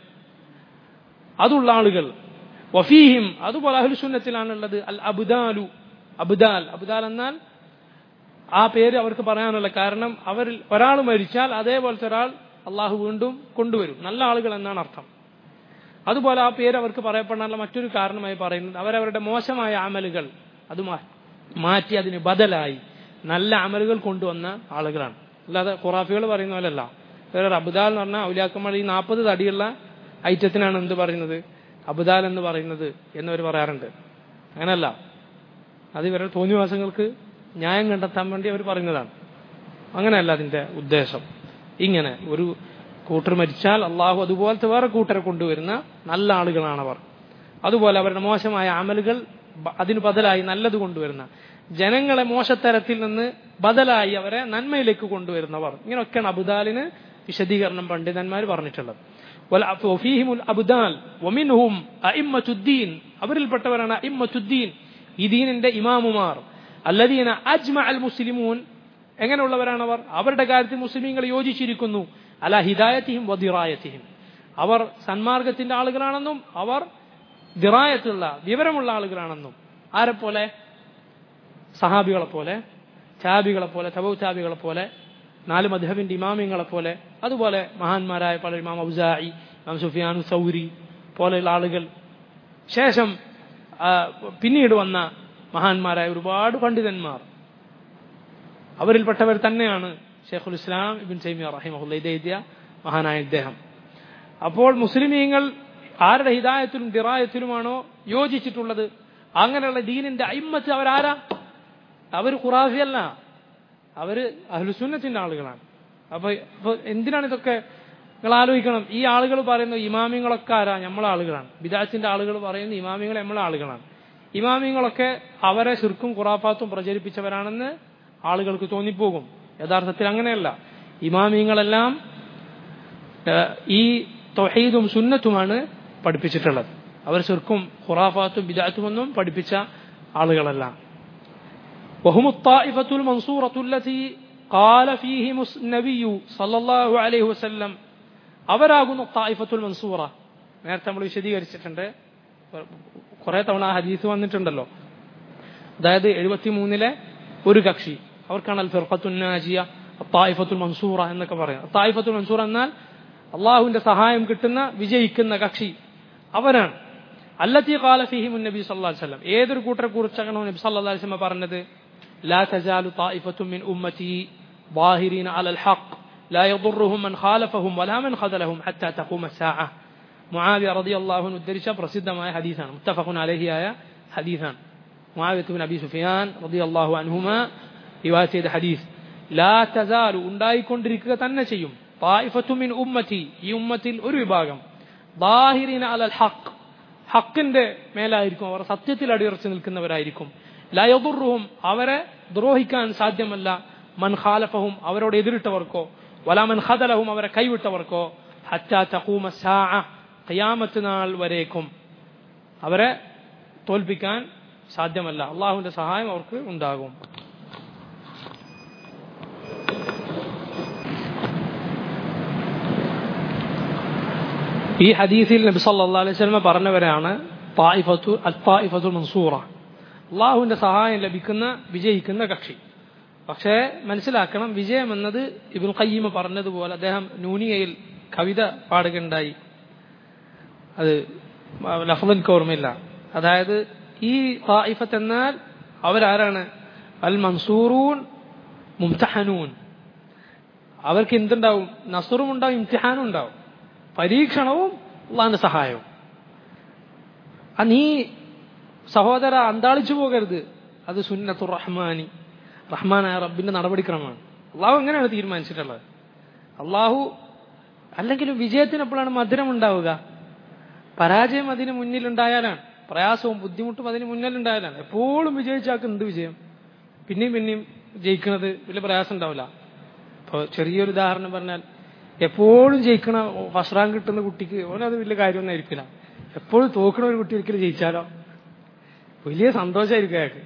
അതുള്ള ആളുകൾ വഫീഹിം അതുപോലെ അഹ്ലുസുന്നത്തിലാണുള്ളത് അൽ അബ്ദാലു അബ്ദാൽ അബ്ദാൽ എന്നാൽ ആ പേര് അവർക്ക് പറയാനുള്ള കാരണം അവരിൽ ഒരാൾ മരിച്ചാൽ അതേപോലത്തെ ഒരാൾ അള്ളാഹു വീണ്ടും കൊണ്ടുവരും നല്ല ആളുകൾ എന്നാണ് അർത്ഥം അതുപോലെ ആ പേര് അവർക്ക് പറയപ്പെടാനുള്ള മറ്റൊരു കാരണമായി പറയുന്നത് അവരവരുടെ മോശമായ അമലുകൾ അത് മാറ്റി അതിന് ബദലായി നല്ല അമലുകൾ കൊണ്ടുവന്ന ആളുകളാണ് അല്ലാതെ ഖുറാഫികൾ പറയുന്ന പോലെയല്ല വേറെ അബുദാൽ എന്ന് പറഞ്ഞാൽ ഔലിയാക്കന്മാർ ഈ നാൽപ്പത് തടിയുള്ള ഐറ്റത്തിനാണ് എന്ത് പറയുന്നത് അബുദാൽ എന്ന് പറയുന്നത് എന്നവർ പറയാറുണ്ട് അങ്ങനല്ല അത് ഇവരുടെ തോന്നിവാസങ്ങൾക്ക് ന്യായം കണ്ടെത്താൻ വേണ്ടി അവർ പറയുന്നതാണ് അങ്ങനെയല്ല അതിന്റെ ഉദ്ദേശം ഇങ്ങനെ ഒരു കൂട്ടർ മരിച്ചാൽ അള്ളാഹു അതുപോലത്തെ വേറെ കൂട്ടരെ കൊണ്ടുവരുന്ന നല്ല ആളുകളാണവർ അതുപോലെ അവരുടെ മോശമായ അമലുകൾ അതിന് ബദലായി നല്ലത് കൊണ്ടുവരുന്ന ജനങ്ങളെ മോശത്തരത്തിൽ നിന്ന് ബദലായി അവരെ നന്മയിലേക്ക് കൊണ്ടുവരുന്നവർ ഇങ്ങനെയൊക്കെയാണ് അബുദാലിന് വിശദീകരണം പണ്ഡിതന്മാർ പറഞ്ഞിട്ടുള്ളത് അബുദാൽ ഒമിൻഹും അഇമ്മത്തുദ്ദീൻ അവരിൽപ്പെട്ടവരാണ് അഇമ്മത്തുദ്ദീൻ ഈ ദീനിന്റെ ഇമാമുമാർ അല്ലദീന അജ്മ അൽ മുസ്ലിമൂൻ എങ്ങനെയുള്ളവരാണ് അവർ അവരുടെ കാര്യത്തിൽ മുസ്ലിമീങ്ങൾ യോജിച്ചിരിക്കുന്നു അല ഹിദായത്തിഹിം വദിറായത്തിഹിം അവർ സന്മാർഗത്തിന്റെ ആളുകളാണെന്നും അവർ ദിറായത്തുള്ള വിവരമുള്ള ആളുകളാണെന്നും ആരെപ്പോലെ സഹാബികളെ പോലെ ചാബികളെ പോലെ തബൗ ചാബികളെ പോലെ നാല് മധുഹബിന്റെ ഇമാമിങ്ങളെ പോലെ അതുപോലെ മഹാന്മാരായ പല ഇമാം ഔസായി ഇമാം സുഫിയാൻ സൗരി പോലെയുള്ള ആളുകൾ ശേഷം പിന്നീട് വന്ന മഹാന്മാരായ ഒരുപാട് പണ്ഡിതന്മാർ അവരിൽപ്പെട്ടവർ തന്നെയാണ് ഷെയ്ഖുൽ ഇസ്ലാം ഇബിൻ സൈമിയ റഹിമഹുല്ല ഇത് എഴുതിയ മഹാനായ ഇദ്ദേഹം അപ്പോൾ മുസ്ലിമീങ്ങൾ ആരുടെ ഹിദായത്തിലും ദിറായത്തിലുമാണോ യോജിച്ചിട്ടുള്ളത് അങ്ങനെയുള്ള ദീനിന്റെ അയിമ്മത്ത് അവരാരാ അവർ ഖുറാഫിയല്ല അവര് അഹ്ലുസുന്നത്തിന്റെ ആളുകളാണ് അപ്പൊ ഇപ്പൊ എന്തിനാണ് ഇതൊക്കെ നിങ്ങൾ ആലോചിക്കണം ഈ ആളുകൾ പറയുന്ന ഇമാമിങ്ങളൊക്കെ ആരാ നമ്മളെ ആളുകളാണ് ബിദാത്തിന്റെ ആളുകൾ പറയുന്ന ഇമാമിങ്ങൾ നമ്മളെ ആളുകളാണ് ഇമാമിങ്ങളൊക്കെ അവരെ ശിർക്കും ഖുറാഫാത്തും പ്രചരിപ്പിച്ചവരാണെന്ന് ആളുകൾക്ക് തോന്നിപ്പോകും യഥാർത്ഥത്തിൽ അങ്ങനെയല്ല ഇമാമിങ്ങളെല്ലാം ഈ തൊഹീദും സുന്നത്തുമാണ് പഠിപ്പിച്ചിട്ടുള്ളത് അവർ ശിർക്കും ഖുറാഫാത്തും ബിദാത്തുമൊന്നും പഠിപ്പിച്ച ആളുകളല്ല وهم الطائفة المنصورة التي قال فيهم النبي صلى الله عليه وسلم അവരാകുന്നു തായിഫത്തുൽ മൻസൂറ നേരത്തെ നമ്മൾ വിശദീകരിച്ചിട്ടുണ്ട് കുറെ തവണ ആ ഹദീസ് വന്നിട്ടുണ്ടല്ലോ അതായത് എഴുപത്തി മൂന്നിലെ ഒരു കക്ഷി അവർക്കാണ് അൽ ഫിർഖത്തുൽ നാജിയ തായിഫത്തുൽ മൻസൂറ എന്നൊക്കെ പറയാം തായിഫത്തുൽ മൻസൂറ എന്നാൽ അള്ളാഹുവിന്റെ സഹായം കിട്ടുന്ന വിജയിക്കുന്ന കക്ഷി അവരാണ് അല്ലത്തി കാല ഫിഹിമുൻ നബി സല്ലല്ലാഹു അലൈഹി വസല്ലം ഏതൊരു കൂട്ടരെ കുറിച്ചാണോ നബി സല്ലല്ലാഹു അലൈഹി വസല്ലം പറഞ്ഞത് لا تزال طائفة من أمتي ظاهرين على الحق لا يضرهم من خالفهم ولا من خذلهم حتى تقوم الساعة معاوية رضي الله عنه الدرش പ്രസിദ്ധ മായ ഹദീസാണ് متفق عليه ആയ ഹദീസാണ് معاوية بن أبي سفيان رضي الله عنهما റിവായത്ത് ചെയ്ത ഹദീസ് ലാ തസാലു ഉണ്ടായിക്കൊണ്ടിരിക്കുക തന്നെ ചെയ്യും طائفة من ഉമ്മത്തി ഈ ഉമ്മത്തിൽ ഒരു വിഭാഗം ظاهرين على الحق ഹക്കിന്റെ മേലായിരിക്കും അവർ സത്യത്തിൽ അടിയുറച്ചു നിൽക്കുന്നവരായിരിക്കും ലയദുറുഹും അവരെ ദ്രോഹിക്കാൻ സാധ്യമല്ല മൻ ഖാലഫഹും അവരോട് എതിരിട്ടവർക്കോ വല മൻ ഖദലഹും അവരെ കൈവിട്ടവർക്കോ ഹറ്റാ തഖൂമ സാഅ ഖിയാമത്ത് നാൾ വരേക്കും അവരെ തോൽപ്പിക്കാൻ സാധ്യമല്ല അള്ളാഹുവിന്റെ സഹായം അവർക്ക് ഉണ്ടാകും ഈ ഹദീസിൽ നബി സല്ലല്ലാഹു അലൈഹി വസല്ലം പറഞ്ഞവരാണ് തായിഫത്തു അത്തായിഫത്തുൽ മൻസൂറ അള്ളാഹുവിന്റെ സഹായം ലഭിക്കുന്ന വിജയിക്കുന്ന കക്ഷി പക്ഷേ മനസ്സിലാക്കണം വിജയം എന്നത് ഇബുൽ ഖയ്യമ പറഞ്ഞതുപോലെ അദ്ദേഹം നൂനിയയിൽ കവിത പാടുകയുണ്ടായി അത് ലഫ്ദ് എനിക്ക് ഓർമ്മയില്ല അതായത് ഈ തായിഫത്ത് എന്നാൽ അവരാരാണ് അൽ മൻസൂറൂൻ മുംതഹനൂൻ അവർക്ക് എന്തുണ്ടാവും നസറും ഉണ്ടാവും ഇംതിഹാനും ഉണ്ടാവും പരീക്ഷണവും അള്ളാഹിന്റെ സഹായവും ആ നീ സഹോദര അന്താളിച്ചു പോകരുത് അത് സുന്നത്തു റഹ്മാനി റഹ്മാനായ റബ്ബിന്റെ നടപടിക്രമമാണ് അള്ളാഹു എങ്ങനെയാണ് തീരുമാനിച്ചിട്ടുള്ളത് അള്ളാഹു അല്ലെങ്കിലും വിജയത്തിന് എപ്പോഴാണ് മധുരം ഉണ്ടാവുക പരാജയം അതിന് മുന്നിലുണ്ടായാലാണ് പ്രയാസവും ബുദ്ധിമുട്ടും അതിന് മുന്നിലുണ്ടായാലാണ് എപ്പോഴും വിജയിച്ചാൾക്ക് എന്ത് വിജയം പിന്നെയും പിന്നെയും ജയിക്കുന്നത് വലിയ പ്രയാസം ഉണ്ടാവില്ല ഇപ്പോൾ ചെറിയൊരു ഉദാഹരണം പറഞ്ഞാൽ എപ്പോഴും ജയിക്കണ ഫസ്റ്റ് റാങ്ക് കിട്ടുന്ന കുട്ടിക്ക് ഓനത് വലിയ കാര്യമൊന്നും ആയിരിക്കില്ല എപ്പോഴും തോക്കണ ഒരു കുട്ടി ഒരിക്കലും ജയിച്ചാലോ വലിയ സന്തോഷമായിരിക്കും അയാൾക്ക്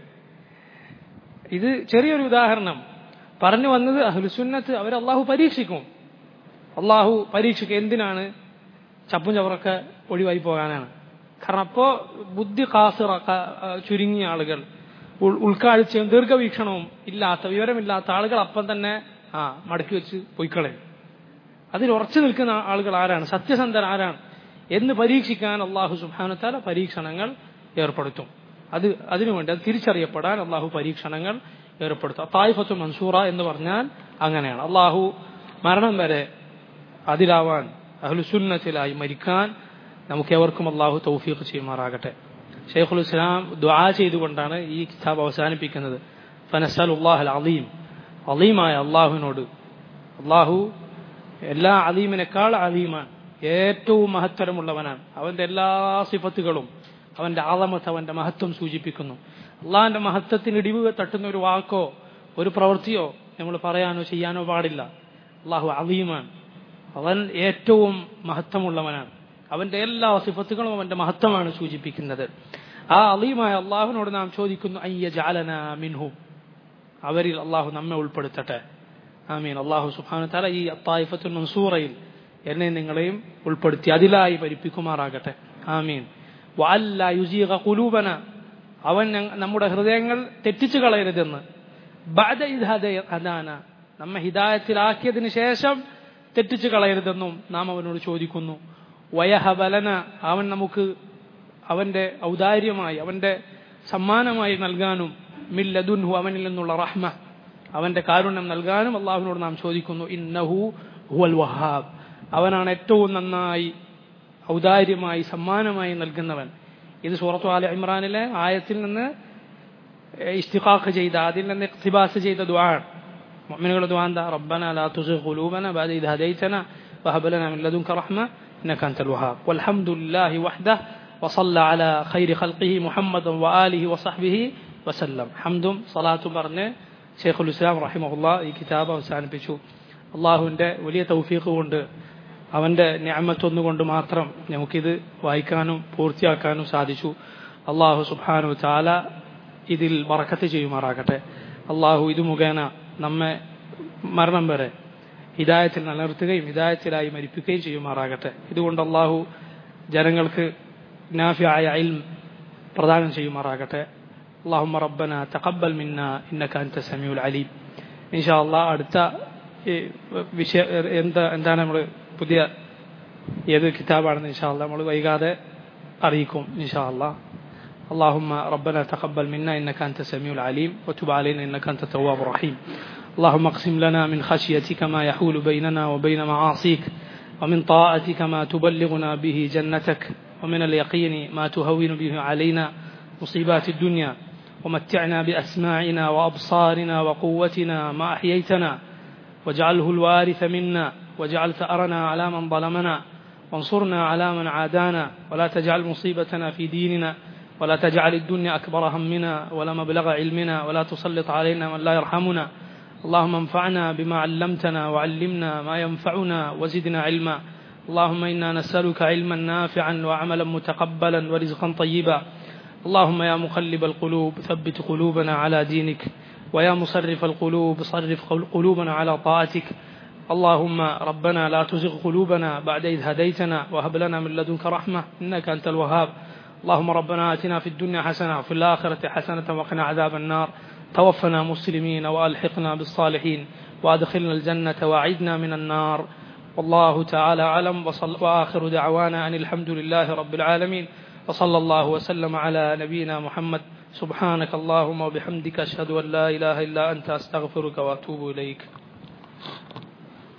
ഇത് ചെറിയൊരു ഉദാഹരണം പറഞ്ഞു വന്നത് അഹ്ലുസുന്നത്ത് അവർ അള്ളാഹു പരീക്ഷിക്കും അള്ളാഹു പരീക്ഷിക്കും എന്തിനാണ് ചപ്പും ചവറൊക്കെ ഒഴിവായി പോകാനാണ് കാരണം അപ്പോ ബുദ്ധി കാസിറ ചുരുങ്ങിയ ആളുകൾ ഉൾക്കാഴ്ചയും ദീർഘവീക്ഷണവും ഇല്ലാത്ത വിവരമില്ലാത്ത ആളുകൾ അപ്പം തന്നെ ആ മടക്കി വെച്ച് പൊയ്ക്കളയും അതിൽ ഉറച്ചു നിൽക്കുന്ന ആളുകൾ ആരാണ് സത്യസന്ധൻ ആരാണ് എന്ന് പരീക്ഷിക്കാൻ അള്ളാഹു സുബാനത്താല പരീക്ഷണങ്ങൾ ഏർപ്പെടുത്തും അത് അതിനുവേണ്ടി അത് തിരിച്ചറിയപ്പെടാൻ അള്ളാഹു പരീക്ഷണങ്ങൾ ഏർപ്പെടുത്തും തായിഫത്തു മൻസൂറ എന്ന് പറഞ്ഞാൽ അങ്ങനെയാണ് അള്ളാഹു മരണം വരെ അതിലാവാൻ അഹ്ലുസുന്നത്തിലായി മരിക്കാൻ നമുക്ക് എവർക്കും അള്ളാഹു തൗഫീഖ് ചെയ്യുമാറാകട്ടെ ഷെയ്ഖുൽ ഇസ്ലാം ദ്വാ ചെയ്തുകൊണ്ടാണ് ഈ കിതാബ് അവസാനിപ്പിക്കുന്നത് ഫനസലുല്ലാഹ് അലീം അലീമായ അള്ളാഹുവിനോട് അള്ളാഹു എല്ലാ അലീമിനേക്കാൾ അലീമാണ് ഏറ്റവും മഹത്തരമുള്ളവനാണ് അവന്റെ എല്ലാ സിഫത്തുകളും അവന്റെ ആളമത്ത് അവന്റെ മഹത്വം സൂചിപ്പിക്കുന്നു അള്ളാഹിന്റെ മഹത്വത്തിന് ഇടിവ് തട്ടുന്ന ഒരു വാക്കോ ഒരു പ്രവൃത്തിയോ നമ്മൾ പറയാനോ ചെയ്യാനോ പാടില്ല അള്ളാഹു അലീമാണ് അവൻ ഏറ്റവും മഹത്വമുള്ളവനാണ് അവന്റെ എല്ലാ സിഫത്തുകളും അവന്റെ മഹത്വമാണ് സൂചിപ്പിക്കുന്നത് ആ അലീമായ അള്ളാഹുവിനോട് നാം ചോദിക്കുന്നു അയ്യ ജാലന മിൻഹു അവരിൽ അള്ളാഹു നമ്മെ ഉൾപ്പെടുത്തട്ടെ ആമീൻ അള്ളാഹു സുബാന തല ഈ അത്തായിഫത്തുൽ മൻസൂറയിൽ എന്നെ നിങ്ങളെയും ഉൾപ്പെടുത്തി അതിലായി ഭരിപ്പിക്കുമാറാകട്ടെ ആമീൻ വല്ല യുസീഖ കുലൂബന അവൻ നമ്മുടെ ഹൃദയങ്ങൾ തെറ്റിച്ചു കളയരുതെന്ന് ബാദ അദാന നമ്മെ ഹിദായത്തിലാക്കിയതിനു ശേഷം തെറ്റിച്ചു കളയരുതെന്നും നാം അവനോട് ചോദിക്കുന്നു വയഹബലന അവൻ നമുക്ക് അവന്റെ ഔദാര്യമായി അവന്റെ സമ്മാനമായി നൽകാനും മില്ലദുൻഹു അവനിൽ നിന്നുള്ള റഹ്മ അവന്റെ കാരുണ്യം നൽകാനും അള്ളാഹുവിനോട് നാം ചോദിക്കുന്നു ഇന്നഹു ഹുവൽ വഹാബ് അവനാണ് ഏറ്റവും നന്നായി ഔദാര്യമായി സമ്മാനമായി നൽകുന്നവൻ ഇത് സൂറത്തു ആല ഇമ്രാനിലെ ആയത്തിൽ നിന്ന് ഇസ്തിഖാഖ് ചെയ്ത അതിൽ നിന്ന് ഇഖ്തിബാസ് ചെയ്ത ദുആണ് മുഅ്മിനുകളുടെ ദുആ എന്താ റബ്ബന ലാ തുസിഗ് ഖുലൂബന ബഅദ ഇദ് ഹദൈതന വഹബ് ലനാ മിൻ ലദുൻക റഹ്മ ഇന്നക അൻതൽ വഹാബ് വൽഹംദുലില്ലാഹി വഹ്ദഹ وصلى على خير خلقه محمد وآله وصحبه وسلم حمدും صلاത്തും പറഞ്ഞ് ഷെയ്ഖുൽ ഇസ്ലാം റഹിമഹുല്ല ഈ കിതാബ് അവസാനിപ്പിച്ചു അള്ളാഹുവിന്റെ വലിയ തൗഫീഖ് കൊണ്ട് അവന്റെ ഞാമത്തൊന്നുകൊണ്ട് മാത്രം നമുക്കിത് വായിക്കാനും പൂർത്തിയാക്കാനും സാധിച്ചു അള്ളാഹു സുബാനു ചാല ഇതിൽ വറക്കത്ത് ചെയ്യുമാറാകട്ടെ അള്ളാഹു ഇത് മുഖേന നമ്മെ മരണം വരെ ഹിദായത്തിൽ നിലനിർത്തുകയും ഹിദായത്തിലായി മരിപ്പിക്കുകയും ചെയ്യുമാറാകട്ടെ ഇതുകൊണ്ട് അള്ളാഹു ജനങ്ങൾക്ക് നാഫിയായ ഇൽം പ്രദാനം ചെയ്യുമാറാകട്ടെ اللهم ربنا تقبل منا إنك أنت السميع العليم إن شاء الله അടുത്ത വിഷയ എന്താ എന്താണ് നമ്മൾ പുതിയ ഏത് കിതാബാണെന്ന് ഇൻഷാ അള്ളാഹ് നമ്മൾ വൈകാതെ അറിയിക്കും ഇൻഷാ അള്ളാഹ് اللهم ربنا تقبل منا إنك أنت السميع العليم وتب علينا إنك أنت التواب الرحيم اللهم اقسم لنا من خشيتك ما يحول بيننا وبين معاصيك ومن طاعتك ما تبلغنا به جنتك ومن اليقين ما تهون به علينا مصيبات الدنيا ومتعنا بأسماعنا وأبصارنا وقوتنا ما أحييتنا واجعله الوارث منا واجعل ثأرنا على من ظلمنا وانصرنا على من عادانا ولا تجعل مصيبتنا في ديننا ولا تجعل الدنيا أكبر همنا ولا مبلغ علمنا ولا تسلط علينا من لا يرحمنا اللهم انفعنا بما علمتنا وعلمنا ما ينفعنا وزدنا علما اللهم إنا نسألك علما نافعا وعملا متقبلا ورزقا طيبا اللهم يا مقلب القلوب ثبت قلوبنا على دينك ويا مصرف القلوب صرف قلوبنا على طاعتك اللهم ربنا لا تزغ قلوبنا بعد إذ هديتنا وهب لنا من لدنك رحمة إنك أنت الوهاب اللهم ربنا آتنا في الدنيا حسنة وفي الآخرة حسنة وقنا عذاب النار توفنا مسلمين وألحقنا بالصالحين وأدخلنا الجنة وأعدنا من النار والله تعالى أعلم وصل وآخر دعوانا أن الحمد لله رب العالمين وصلى الله وسلم على نبينا محمد سبحانك اللهم وبحمدك أشهد أن لا إله إلا أنت أستغفرك وأتوب إليك